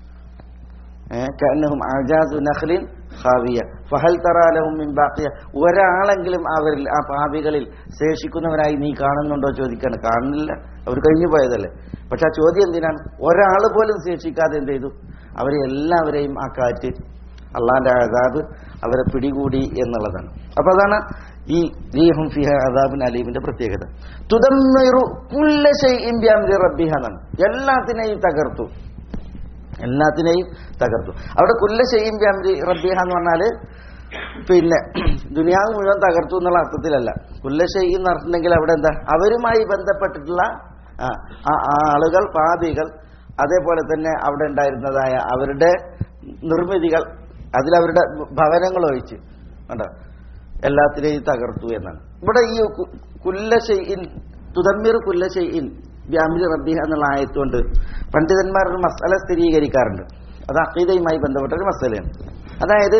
കന്നഹും ആജാസു നഖ്ലിൻ ഖാവിയ ഫഹൽ തറാലഹും മിൻ ബാഖിയ ഒരാളെങ്കിലും അവരിൽ ആ പാപികളിൽ ശേഷിക്കുന്നവരായി നീ കാണുന്നുണ്ടോ ചോദിക്കാണ് കാണുന്നില്ല അവർ കഴിഞ്ഞു പോയതല്ലേ പക്ഷെ ആ ചോദ്യം എന്തിനാണ് ഒരാൾ പോലും ശേഷിക്കാതെ എന്ത് ചെയ്തു അവരെ എല്ലാവരെയും ആ കാറ്റ് അള്ളാന്റെ അതാബ് അവരെ പിടികൂടി എന്നുള്ളതാണ് അപ്പൊ അതാണ് ഈ റീഹും ഫിഹ അദാബിൻ അലീമിന്റെ പ്രത്യേകത തുദമ്മിറു കുല്ല ശൈഇൻ ബിഅംരി റബ്ബിഹ എന്നാണ് എല്ലാത്തിനെയും തകർത്തു എല്ലാത്തിനെയും തകർത്തു അവിടെ കുല്ല ചെയ്യും അമ്രി റബ്ബിഹ എന്ന് പറഞ്ഞാല് പിന്നെ ദുനിയാവ് മുഴുവൻ തകർത്തു എന്നുള്ള അർത്ഥത്തിലല്ല കുല്ല ചെയ്യും എന്ന് പറഞ്ഞിട്ടുണ്ടെങ്കിൽ അവിടെ എന്താ അവരുമായി ബന്ധപ്പെട്ടിട്ടുള്ള ആ, ആ ആ ആളുകൾ പാപികൾ അതേപോലെ തന്നെ അവിടെ ഉണ്ടായിരുന്നതായ അവരുടെ നിർമ്മിതികൾ അതിലവരുടെ ഭവനങ്ങൾ ഒഴിച്ച് കണ്ടോ എല്ലാത്തിനെയും തകർത്തു എന്നാണ് ഇവിടെ ഈ കു- കുല്ല ഷെയ്ഇൻ തുതമ്മിർ കുല്ല ഷെയ്ഇൻ വ്യാമിലി റബ്ബിഹ എന്നുള്ള ആയത്തുകൊണ്ട് പണ്ഡിതന്മാർ ഒരു മസാല സ്ഥിരീകരിക്കാറുണ്ട് അത് അക്കീതയുമായി ബന്ധപ്പെട്ട ഒരു മസാലയാണ് അതായത്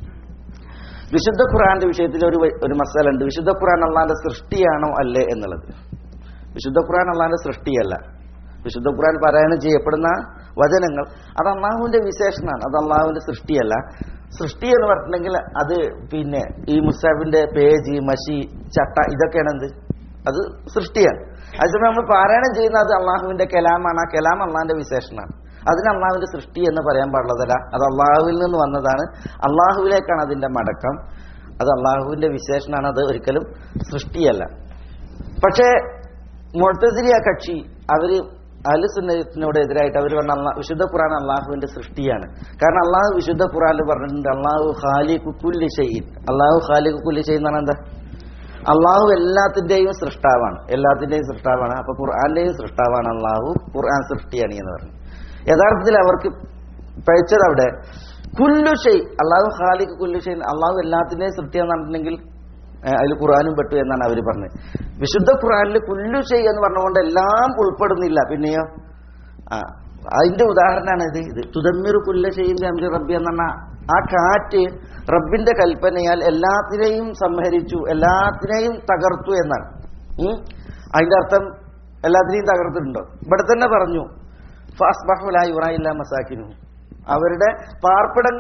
വിശുദ്ധ ഖുറാന്റെ വിഷയത്തിൽ ഒരു വ- ഒരു മസാല ഉണ്ട് വിശുദ്ധ ഖുറാൻ അള്ളാന്റെ സൃഷ്ടിയാണോ അല്ലേ എന്നുള്ളത് വിശുദ്ധ ഖുറാൻ അള്ളാന്റെ സൃഷ്ടിയല്ല വിശുദ്ധ ഖുറാൻ പാരായണം ചെയ്യപ്പെടുന്ന വചനങ്ങൾ അത് അള്ളാഹുവിന്റെ വിശേഷണമാണ് അത് അള്ളാഹുവിന്റെ സൃഷ്ടിയല്ല സൃഷ്ടി എന്ന് പറഞ്ഞിട്ടുണ്ടെങ്കിൽ അത് പിന്നെ ഈ മുസാഫിന്റെ പേജ് മഷി ചട്ട ഇതൊക്കെയാണ് എന്ത് അത് സൃഷ്ടിയാണ് അതേസമയം നമ്മൾ പാരായണം ചെയ്യുന്ന അത് അള്ളാഹുവിന്റെ കലാമാണ് ആ കലാം അള്ളാഹിന്റെ വിശേഷണമാണ് അതിന് അള്ളാഹുവിന്റെ സൃഷ്ടി എന്ന് പറയാൻ പാടുള്ളതല്ല അത് അള്ളാഹുവിൽ നിന്ന് വന്നതാണ് അള്ളാഹുവിലേക്കാണ് അതിന്റെ മടക്കം അത് അള്ളാഹുവിന്റെ വിശേഷണമാണ് അത് ഒരിക്കലും സൃഷ്ടിയല്ല പക്ഷേ മുഴത്തതിരിയ കക്ഷി അവര് അലുസുന്നത്തിനോട് എതിരായിട്ട് അവർ പറഞ്ഞ അള്ളാ വിശുദ്ധ ഖുറാൻ അള്ളാഹുവിന്റെ സൃഷ്ടിയാണ് കാരണം അള്ളാഹു വിശുദ്ധ ഖുറാനിൽ പറഞ്ഞിട്ടുണ്ട് അള്ളാഹു ഖാലി കുക്കുല്ലി ഷെയ്ൻ അള്ളാഹു ഖാലി കുക്കുല്ലി ഷെയ്ൻ എന്ന് പറഞ്ഞാൽ എന്താ അള്ളാഹു എല്ലാത്തിന്റെയും സൃഷ്ടാവാണ് എല്ലാത്തിന്റെയും സൃഷ്ടാവാണ് അപ്പൊ ഖുർആന്റെയും സൃഷ്ടാവാണ് അള്ളാഹു ഖുർആൻ സൃഷ്ടിയാണ് എന്ന് പറഞ്ഞു യഥാർത്ഥത്തിൽ അവർക്ക് പഴിച്ചത് അവിടെ കുല്ലു ഷെയ് അള്ളാഹു ഖാലിഖ് കുല്ലു ഷെയ് അള്ളാഹു എല്ലാത്തിന്റെയും സൃഷ്ടിയാന്ന് പറഞ്ഞിട്ടുണ്ടെങ്കിൽ ഏഹ് അതിൽ ഖുർആാനും പെട്ടു എന്നാണ് അവർ പറഞ്ഞത് വിശുദ്ധ ഖുർആനിൽ കുല്ലു ഷെയ് എന്ന് പറഞ്ഞുകൊണ്ട് എല്ലാം ഉൾപ്പെടുന്നില്ല പിന്നെയോ ആ അതിന്റെ ഉദാഹരണമാണ് ഇത് ഇത് തുതമ്മിർ കുല്ല ഷെയ്യും അമ്രി റബ്ബി എന്ന് പറഞ്ഞ ആ കാറ്റ് റബ്ബിന്റെ കൽപ്പനയാൽ എല്ലാത്തിനെയും സംഹരിച്ചു എല്ലാത്തിനെയും തകർത്തു എന്നാണ് ഉം? അതിന്റെ അർത്ഥം എല്ലാത്തിനെയും തകർത്തിട്ടുണ്ടോ ഇവിടെ തന്നെ പറഞ്ഞു ഫാസ്ബഹുലായി ഉറായില്ല മസാക്കിനു അവരുടെ പാർപ്പിടങ്ങൾ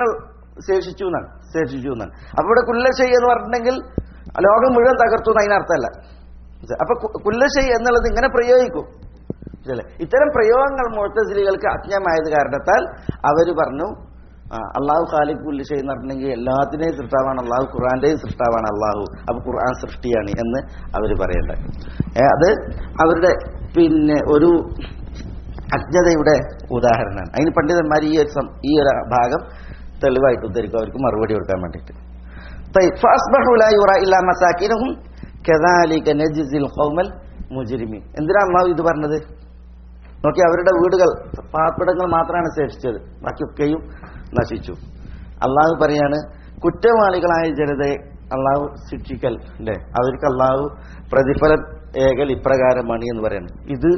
ശേഷിച്ചു എന്നാണ് ശേഷിച്ചു എന്നാണ് അപ്പൊ ഇവിടെ കുല്ലശൈ എന്ന് പറഞ്ഞിട്ടുണ്ടെങ്കിൽ ലോകം മുഴുവൻ തകർത്തു എന്ന് അതിനർത്ഥമല്ല അപ്പൊ കു- കുല്ലശൈ എന്നുള്ളത് ഇങ്ങനെ പ്രയോഗിക്കും മനസ്സിലായില്ലേ? ഇത്തരം പ്രയോഗങ്ങൾ മുഴത്തസിലികൾക്ക് അജ്ഞമായത് കാരണത്താൽ അവര് പറഞ്ഞു ആ, അള്ളാഹു ഖാലിഖ് കുല്ലശൈ എന്ന് പറഞ്ഞിട്ടുണ്ടെങ്കിൽ എല്ലാത്തിനെയും സൃഷ്ടാവാണ് അള്ളാഹു ഖുർആന്റെയും സൃഷ്ടാവാണ് അള്ളാഹു അപ്പൊ ഖുർആൻ സൃഷ്ടിയാണ് എന്ന് അവർ പറയണ്ട ഏ, അത് അവരുടെ പിന്നെ ഒരു അജ്ഞതയുടെ ഉദാഹരണമാണ് അതിന് പണ്ഡിതന്മാർ ഈ ഒരു സം- ഈ ഒരു ഭാഗം തെളിവായിട്ട് ഉദ്ധരിക്കും അവർക്ക് മറുപടി കൊടുക്കാൻ വേണ്ടിയിട്ട് طيب فاصبحوا لا يرى الا مساكنهم كذلك نجزي القوم المجرمين എന്തിനാ അള്ളാഹു ഇത് പറഞ്ഞത് നോക്കി അവരുടെ വീടുകൾ പാർപ്പിടങ്ങൾ മാത്രമാണ് ശേഷിച്ചത് ബാക്കിയൊക്കെയും നശിച്ചു അള്ളാഹു പറയാണ് കുറ്റവാളികളായ ജനതയെ അള്ളാഹു ശിക്ഷിക്കൽ അല്ലേ അവർക്ക് അള്ളാഹു പ്രതിഫലം ഏകൽ ഇപ്രകാരമാണ് എന്ന് പറയുന്നത് ഇത്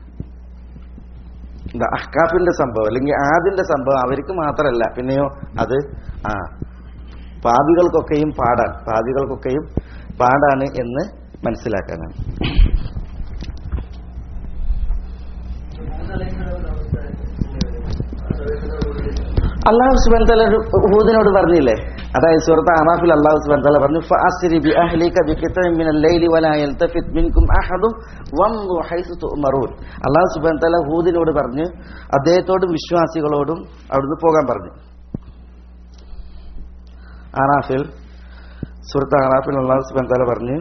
എന്താ അഹ്കാഫിന്റെ സംഭവം അല്ലെങ്കിൽ ആദിന്റെ സംഭവം അവർക്ക് മാത്രമല്ല പിന്നെയോ അത് ആ പാപികൾക്കൊക്കെയും പാടാണ് പാപികൾക്കൊക്കെയും പാടാണ് എന്ന് മനസ്സിലാക്കാനാണ് അള്ളാഹു സുബൻ തല ഹൂദിനോട് പറഞ്ഞില്ലേ അതായത് സുഹൃത്ത് അറാഫിൽ അള്ളാഹു സുബൻ തല പറഞ്ഞു ഫഅസ്രി ബി അഹ്ലിക ബിഖിതഇൻ മിനൽ ലൈലി വലാ യൽതഫിത് മിൻകും അഹദും വംദു ഹൈസു തുഅമറൂൻ അള്ളാഹു സുബൻ തല ഹൂദിനോട് പറഞ്ഞു അദ്ദേഹത്തോടും വിശ്വാസികളോടും അവിടുന്ന് പോകാൻ പറഞ്ഞു ആറാഫിൽ സുഹൃത്ത് ആറാഫിൽ അള്ളാഹു സുബൻ തല പറഞ്ഞു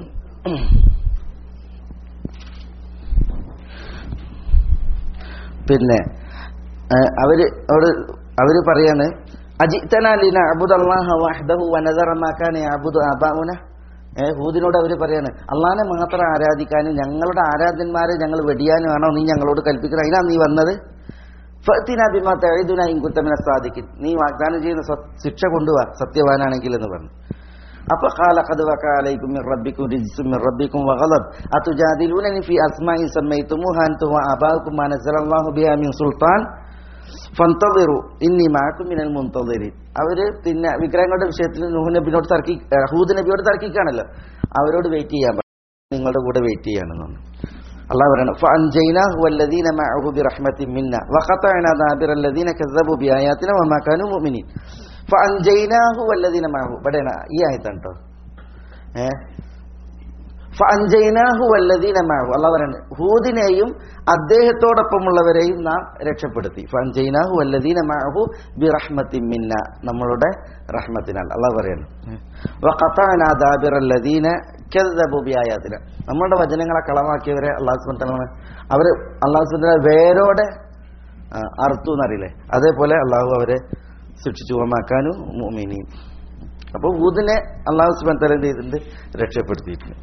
പിന്നെ ഏഹ്, അവര് അവര് അവര് പറയാണ് അജിത്തനാലിന അബുദല്ലാഹ വഹ്ദഹു വനദറ മാക്കാനെ അബുദ് അബാഉന ഏ ഹൂദിനോട് അവര് പറയാണ് അള്ളാനെ മാത്രം ആരാധിക്കാനും ഞങ്ങളുടെ ആരാധന്മാരെ ഞങ്ങൾ വെടിയാനുമാണോ നീ ഞങ്ങളോട് കൽപ്പിക്കുന്നത് അതിനാ നീ വന്നത് ഫഅ്തിനാ ബിമാ തഈദുനാ ഇൻ കുൻത മിനസ് സാദിഖിൻ നീ വാഗ്ദാനം ചെയ്യുന്ന സ- ശിക്ഷ കൊണ്ടുവാ സത്യവാനാണെങ്കിൽ എന്ന് പറഞ്ഞു അപ്പൊ قال قد وقع عليكم من ربكم رجس من ربكم وغضب أتجادلونني في أسماء سميتموها أنتم وآباؤكم ما نزل الله بها من سلطان ഫന്തളിറു ഇന്നി മാക്കും മിനൽ മുന്തളിറിൻ അവര് പിന്നെ വിഗ്രഹങ്ങളുടെ വിഷയത്തിൽ നൂഹ് നബിനോട് തർക്കി ഏഹ് ഹൂദ് നബിയോട് തർക്കിക്കാണല്ലോ അവരോട് വെയിറ്റ് ചെയ്യാൻ പറഞ്ഞു നിങ്ങളുടെ കൂടെ വെയിറ്റ് ചെയ്യാണെന്ന് പറഞ്ഞു അള്ളാഹ് പറയണം فأنجيناه والذين معه برحمة منا وقطعنا دابر الذين كذبوا بآياتنا وما كانوا مؤمنين فأنجيناه والذين معه ഇവിടെയാണ് ഈ ആയത്താണ് കേട്ടോ ഏഹ് ഫഅൻജൈനാഹു വല്ലദീന മഅഹു അള്ളാഹ് പറയുന്നത് ഹൂദിനെയും അദ്ദേഹത്തോടൊപ്പമുള്ളവരെയും നാം രക്ഷപ്പെടുത്തി ഫഅൻജൈനാഹു വല്ലദീന മഅഹു ബിറഹ്മത്തിൻ മിന്ന നമ്മളുടെ റഹ്മത്തിനാൽ അള്ളാഹ് പറയുന്നു വഖതഅനാ ദാബിറല്ലദീന കذبوا ബിആയാതിന നമ്മുടെ വചനങ്ങളെ കളവാക്കിയവരെ അള്ളാഹു സുബ്ഹാനഹു വതആല അവര് അള്ളാഹു സുബ്ഹാനഹു വതആല വേരോടെ ആ, അറുത്തു എന്നറിയില്ലേ അതേപോലെ അള്ളാഹു അവരെ ശിക്ഷിച്ചു വമാക്കാനു മുഅ്മിനീൻ അപ്പോൾ ഹൂദിനെ അള്ളാഹു സുബ്ഹാനഹു വതആല എന്ത് ചെയ്തിട്ടുണ്ട് രക്ഷപ്പെടുത്തിയിട്ടുണ്ട്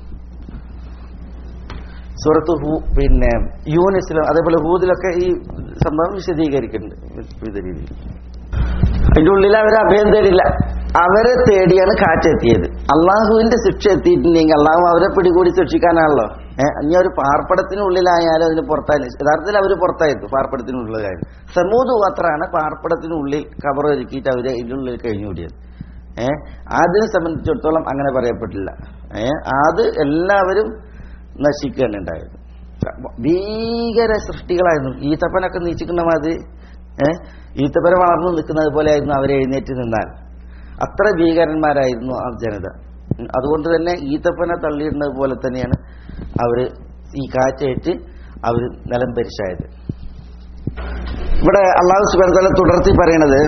സൂറത്ത് ഹൂ പിന്നെ യൂനിസിലും അതേപോലെ ഹൂദിലൊക്കെ ഈ സംഭവം വിശദീകരിക്കുന്നുണ്ട് വിവിധ രീതിയിൽ അതിന്റെ ഉള്ളിൽ അവർ അഭയം തേടില്ല അവരെ തേടിയാണ് കാറ്റെത്തിയത് അള്ളാഹുവിന്റെ ശിക്ഷ എത്തിയിട്ടുണ്ടെങ്കിൽ അള്ളാഹു അവരെ പിടികൂടി ശിക്ഷിക്കാനാണല്ലോ ഏഹ് ഇനി ഒരു പാർപ്പടത്തിനുള്ളിലായാലും അതിന് പുറത്തായി യഥാർത്ഥത്തിൽ അവർ പുറത്തായിരുന്നു പാർപ്പടത്തിനുള്ളിലായിരുന്നു സമൂത് മാത്രമാണ് പാർപ്പടത്തിനുള്ളിൽ കബർ ഒരുക്കിയിട്ട് അവരെ ഇതിൻ്റെ ഉള്ളിൽ കഴിഞ്ഞുകൂടിയത് ഏഹ് അതിനെ സംബന്ധിച്ചിടത്തോളം അങ്ങനെ പറയപ്പെട്ടില്ല ഏഹ് അത് എല്ലാവരും നശിക്കുകയാണ് ഉണ്ടായത് ഭീകര സൃഷ്ടികളായിരുന്നു ഈത്തപ്പനൊക്കെ നീച്ചിക്കുന്ന മാതിരി ഏഹ് ഈത്തപ്പന വളർന്നു നിൽക്കുന്നത് പോലെ ആയിരുന്നു അവരെ എഴുന്നേറ്റ് നിന്നാൽ അത്ര ഭീകരന്മാരായിരുന്നു ആ ജനത ഉം, അതുകൊണ്ട് തന്നെ ഈത്തപ്പന തള്ളിയിടുന്നത് പോലെ തന്നെയാണ് അവര് ഈ കാറ്റേറ്റ് അവർ നിലം പരിശായത് ഇവിടെ അള്ളാഹു സുബാൻ തല തുടർത്തി പറയണത്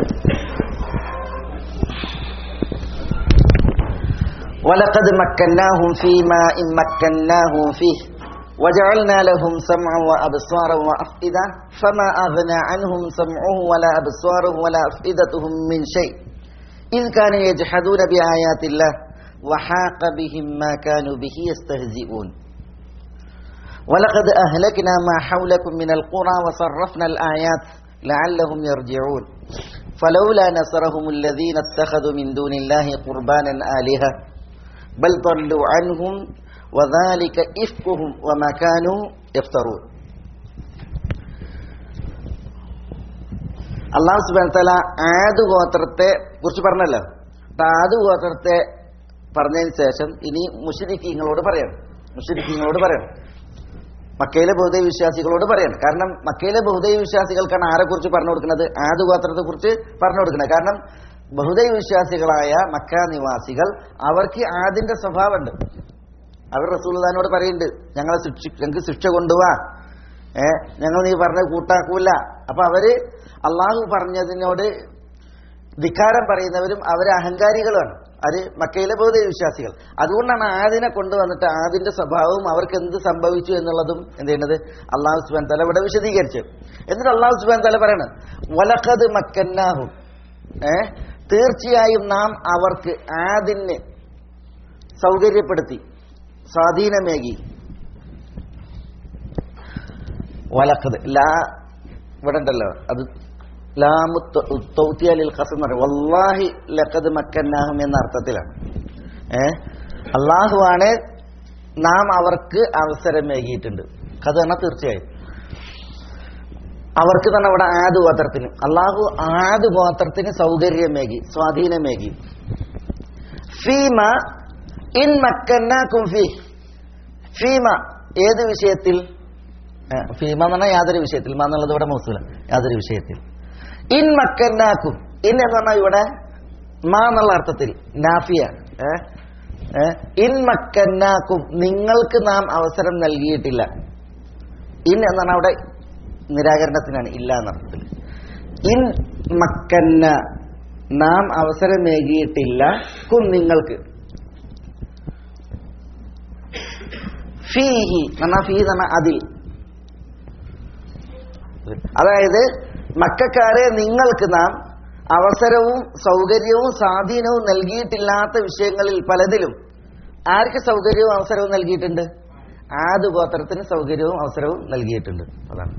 ولقد مكناهم فيما إن مكناهم فيه وجعلنا لهم سمعا وأبصارا وأفئدة فما أغنى عنهم سمعه ولا أبصاره ولا أفئدتهم من شيء إذ كانوا يجحدون بآيات الله وحاق بهم ما كانوا به يستهزئون ولقد أهلكنا ما حولكم من القرى وصرفنا الآيات لعلهم يرجعون فلولا نصرهم الذين اتخذوا من دون الله قربانا آلهة بل ضلوا عنهم وذلك إفكهم وما كانوا يفترون അള്ളാഹു സുബാൻ തല ആദ് ഗോത്രത്തെ കുറിച്ച് പറഞ്ഞല്ലോ അപ്പൊ ആദ് ഗോത്രത്തെ പറഞ്ഞതിന് ശേഷം ഇനി മുഷരിക്കീങ്ങളോട് പറയണം മുഷരിക്കീങ്ങളോട് പറയണം മക്കയിലെ ബഹുദൈവ വിശ്വാസികളോട് പറയണം കാരണം മക്കയിലെ ബഹുദൈവ വിശ്വാസികൾക്കാണ് ആരെ കുറിച്ച് പറഞ്ഞു കൊടുക്കുന്നത് ആദ് ഗോത്രത്തെ കുറിച്ച് പറഞ്ഞു കൊടുക്കുന്നത് കാരണം ബഹുദൈവ വിശ്വാസികളായ മക്ക നിവാസികൾ അവർക്ക് ആദിന്റെ സ്വഭാവമുണ്ട് അവർ റസൂൽദാനോട് പറയുന്നുണ്ട് ഞങ്ങളെ ശിക്ഷ ഞങ്ങൾക്ക് ശിക്ഷ കൊണ്ടുപോവാ ഏ ഞങ്ങൾ നീ പറഞ്ഞ കൂട്ടാക്കൂല അപ്പൊ അവര് അള്ളാഹു പറഞ്ഞതിനോട് ധിക്കാരം പറയുന്നവരും അവര് അഹങ്കാരികളുമാണ് അത് മക്കയിലെ ബഹുദൈവ വിശ്വാസികൾ അതുകൊണ്ടാണ് ആദിനെ കൊണ്ടുവന്നിട്ട് ആദിന്റെ സ്വഭാവവും അവർക്ക് എന്ത് സംഭവിച്ചു എന്നുള്ളതും എന്ത് ചെയ്യുന്നത് അള്ളാഹു സുബാൻ തല ഇവിടെ വിശദീകരിച്ചു എന്നിട്ട് അള്ളാഹു സുബാൻ തല പറയണം വലക്കത് മക്കന്നാഹും ഏ തീർച്ചയായും നാം അവർക്ക് ആദിന് സൗകര്യപ്പെടുത്തി സ്വാധീനമേകി വലക്കത് ലാ ഇവിടെ ഉണ്ടല്ലോ അത് ലാമു തൗത്തിയാലിൽ ഖസം എന്ന് പറയും വല്ലാഹി ലക്കത് മക്കന്നാഹും എന്ന അർത്ഥത്തിലാണ് ഏ അള്ളാഹുവാണ് നാം അവർക്ക് അവസരമേകിയിട്ടുണ്ട് കഥ പറഞ്ഞാൽ തീർച്ചയായും അവർക്ക് തന്നെ ഇവിടെ ആദ് ഗോത്രത്തിന് അള്ളാഹു ആദ് ഗോത്രത്തിന് സൗകര്യമേകി സ്വാധീനമേകി ഫീമ ഇൻ മക്കന്നാക്കും ഫീ ഫീമ ഏത് വിഷയത്തിൽ ഏ, ഫീമ എന്ന് പറഞ്ഞാൽ യാതൊരു വിഷയത്തിൽ മ എന്നുള്ളത് ഇവിടെ മൗസൂല യാതൊരു വിഷയത്തിൽ ഇൻ മക്കന്നാക്കും ഇൻ എന്ന് പറഞ്ഞാൽ ഇവിടെ മാ എന്നുള്ള അർത്ഥത്തിൽ നാഫിയ ഏ? ഏ? ഇൻ മക്കന്നാക്കും നിങ്ങൾക്ക് നാം അവസരം നൽകിയിട്ടില്ല ഇൻ എന്ന് പറഞ്ഞാൽ അവിടെ നിരാകരണത്തിനാണ് ഇല്ല എന്നർത്ഥത്തിൽ ഇൻ മക്കന്ന നാം അവസരമേകിയിട്ടില്ല കും നിങ്ങൾക്ക് ഫീഹി എന്നാ ഫീ എന്ന് പറഞ്ഞാൽ അതിൽ അതായത് മക്കാരെ നിങ്ങൾക്ക് നാം അവസരവും സൗകര്യവും സ്വാധീനവും നൽകിയിട്ടില്ലാത്ത വിഷയങ്ങളിൽ പലതിലും ആർക്ക് സൗകര്യവും അവസരവും നൽകിയിട്ടുണ്ട് ആദ് ഗോത്രത്തിന് സൗകര്യവും അവസരവും നൽകിയിട്ടുണ്ട് അതാണ്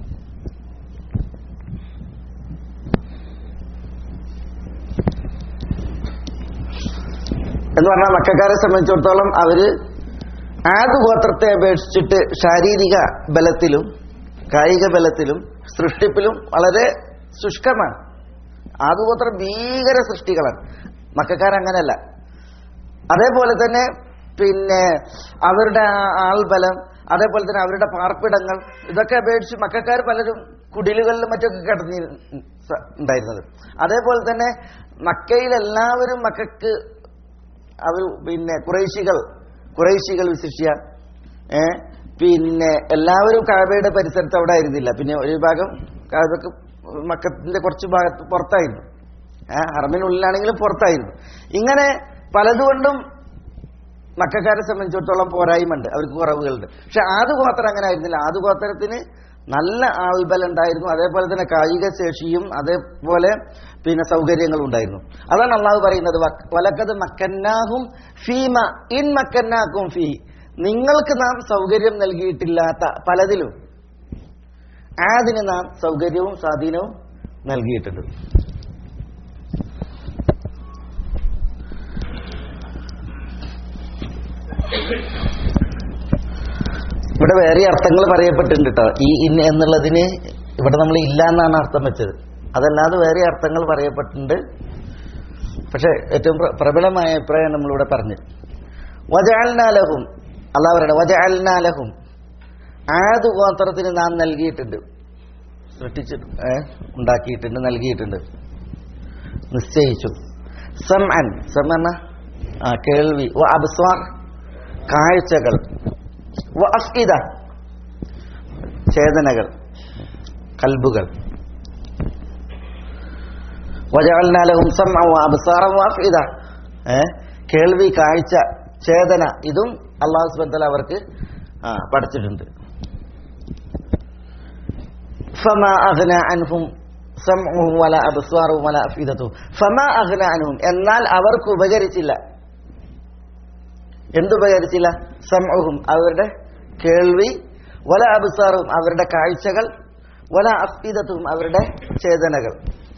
എന്ന് പറഞ്ഞാൽ മക്കാരെ സംബന്ധിച്ചിടത്തോളം അവര് ആദ് ഗോത്രത്തെ അപേക്ഷിച്ചിട്ട് ശാരീരിക ബലത്തിലും കായിക ബലത്തിലും സൃഷ്ടിപ്പിലും വളരെ ശുഷ്കമാണ് ആദുഗോത്രം ഭീകര സൃഷ്ടികളാണ് മക്കാരങ്ങനല്ല അതേപോലെ തന്നെ പിന്നെ അവരുടെ ആ- ആൾബലം അതേപോലെ തന്നെ അവരുടെ പാർപ്പിടങ്ങൾ ഇതൊക്കെ അപേക്ഷിച്ച് മക്കാർ പലരും കുടിലുകളിലും മറ്റൊക്കെ കിടന്നി സ- ഉണ്ടായിരുന്നത് അതേപോലെ തന്നെ മക്കയിൽ എല്ലാവരും മക്കൾക്ക് അവർ പിന്നെ കുറേശികൾ കുറേശികൾ വിശിഷ്യ ഏ പിന്നെ എല്ലാവരും കാബയുടെ പരിസരത്ത് അവിടെ ആയിരുന്നില്ല പിന്നെ ഒരു ഭാഗം കാബക്ക് മക്കത്തിന്റെ കുറച്ച് ഭാഗത്ത് പുറത്തായിരുന്നു ഏ ഹറമിനുള്ളിലാണെങ്കിലും പുറത്തായിരുന്നു ഇങ്ങനെ പലതുകൊണ്ടും മക്കാരെ സംബന്ധിച്ചിടത്തോളം പോരായ്മയുണ്ട് അവർക്ക് കുറവുകളുണ്ട് പക്ഷെ ആദ്യഗോത്രം അങ്ങനെ ആയിരുന്നില്ല ആദ്യഗോത്രത്തിന് നല്ല ആൾബലം ഉണ്ടായിരുന്നു അതേപോലെ തന്നെ കായിക ശേഷിയും അതേപോലെ പിന്നെ സൗകര്യങ്ങളും ഉണ്ടായിരുന്നു അതാണ് അള്ളാഹു പറയുന്നത് വക്- വലക്കത് മക്കന്നാഹും ഫീമ ഇൻ മക്കന്നാക്കും ഫീ നിങ്ങൾക്ക് നാം സൗകര്യം നൽകിയിട്ടില്ലാത്ത പലതിലും ആദിന് നാം സൗകര്യവും സ്വാധീനവും നൽകിയിട്ടുണ്ട് ഇവിടെ വേറെ അർത്ഥങ്ങൾ പറയപ്പെട്ടിട്ടുണ്ട് കേട്ടോ ഈ ഇൻ എന്നുള്ളതിന് ഇവിടെ നമ്മൾ ഇല്ല എന്നാണ് അർത്ഥം വെച്ചത് അതല്ലാതെ വേറെ അർത്ഥങ്ങൾ പറയപ്പെട്ടിട്ടുണ്ട് പക്ഷെ ഏറ്റവും പ്ര- പ്രബലമായ അഭിപ്രായം നമ്മളിവിടെ പറഞ്ഞു വജാൽനാലഹും അള്ളാഹ് പറയണം വജാൽനാലഹും ആദ് ഗോത്രത്തിന് നാം നൽകിയിട്ടുണ്ട് സൃഷ്ടിച്ചിട്ട് ഏ, ഉണ്ടാക്കിയിട്ടുണ്ട് നൽകിയിട്ടുണ്ട് നിശ്ചയിച്ചു സം അൻ സം എന്ന ആ, കേൾവി വ അബ്സ്വാർ കാഴ്ചകൾ വ അഫ്ഇദ ചേതനകൾ കൽബുകൾ വജഅൽനാലഹും സമഅ വ അബ്സാറ വ അഫ്ഇദ ഏ കേൾവി കാഴ്ച ചേതന ഇതും അള്ളാഹു സുബ്ഹാനഹു വ തആല അവർക്ക് ആ, പഠിച്ചിട്ടുണ്ട് ഫമാ അഗ്ന അൻഹും സമഉഹും വല അബ്സാറുഹും വല അഫ്ഇദതുഹും ഫമാ അഗ്ന അൻഹും എന്നാൽ അവർക്ക് ഉപകരിച്ചില്ല എന്തുപകരിച്ചില്ല സമൂഹം അവരുടെ കേൾവി വല അബുസാറും അവരുടെ കാഴ്ചകൾ വല അഫീദത്തും അവരുടെ ചേതനകൾ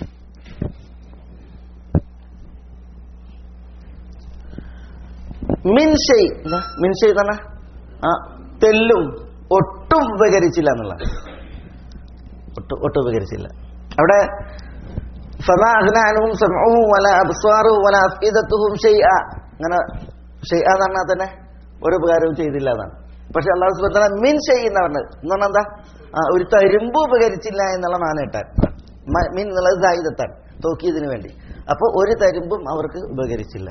മിൻഷെയ് എന്താ മിൻഷെയ് എന്ന് പറഞ്ഞാ ആ തെല്ലും ഒട്ടും ഉപകരിച്ചില്ല എന്നുള്ള ഒട്ടും ഒട്ടും ഉപകരിച്ചില്ല അവിടെ ഫമാ അഗ്നാനും സമൂഹവും വല അബ്സ്വാറും വല അഫീദത്തുഹും ഷെയ്അ അങ്ങനെ ഷെയ്അ എന്ന് പറഞ്ഞാൽ തന്നെ ഒരു ഉപകാരവും ചെയ്തില്ല എന്നാണ് പക്ഷെ അള്ളാഹു സുബ്ഹാനഹു വ മിൻ ഷെയ് എന്ന് പറഞ്ഞത് എന്ന് പറഞ്ഞാൽ എന്താ ആ, ഒരു തരുമ്പ് ഉപകരിച്ചില്ല എന്നുള്ള മാന ഇട്ടാൻ മ- മിൻ എന്നുള്ളത് ദായിദത്താണ് തോക്കിയതിന് വേണ്ടി അപ്പോൾ ഒരു തരുമ്പും അവർക്ക് ഉപകരിച്ചില്ല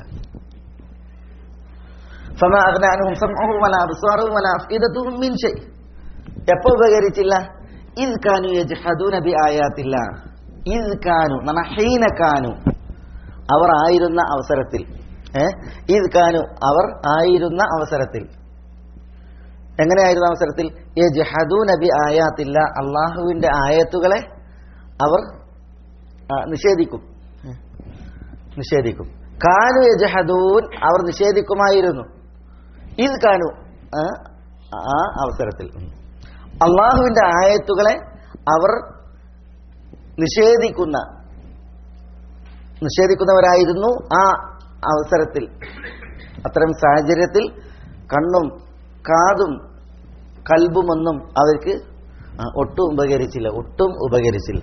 فما أغنى عنهم سمعهم ولا أبصارهم ولا أفئدتهم من شيء എപ്പോ ഉപകരിച്ചില്ല ഇത് കാനു യജ്ഹദൂന ബി ആയാത്തില്ല ഇത് കാനു നമ്മ ഹീന കാനു അവർ ആയിരുന്ന അവസരത്തിൽ ഏ ഇത് കാനു അവർ ആയിരുന്ന അവസരത്തിൽ എങ്ങനെയായിരുന്ന അവസരത്തിൽ യജ്ഹദൂന ബി ആയാത്തില്ല അള്ളാഹുവിന്റെ ആയത്തുകളെ അവർ ആ, നിഷേധിക്കും ഏ? നിഷേധിക്കും കാനു യജ്ഹദൂൻ അവർ നിഷേധിക്കുമായിരുന്നു ഇത് കാനു ആ, ആ അവസരത്തിൽ അള്ളാഹുവിന്റെ ആയത്തുകളെ അവർ നിഷേധിക്കുന്ന നിഷേധിക്കുന്നവരായിരുന്നു ആ അവസരത്തിൽ അത്തരം സാഹചര്യത്തിൽ കണ്ണും കാതും കൽബുമൊന്നും അവർക്ക് ആ, ഒട്ടും ഉപകരിച്ചില്ല ഒട്ടും ഉപകരിച്ചില്ല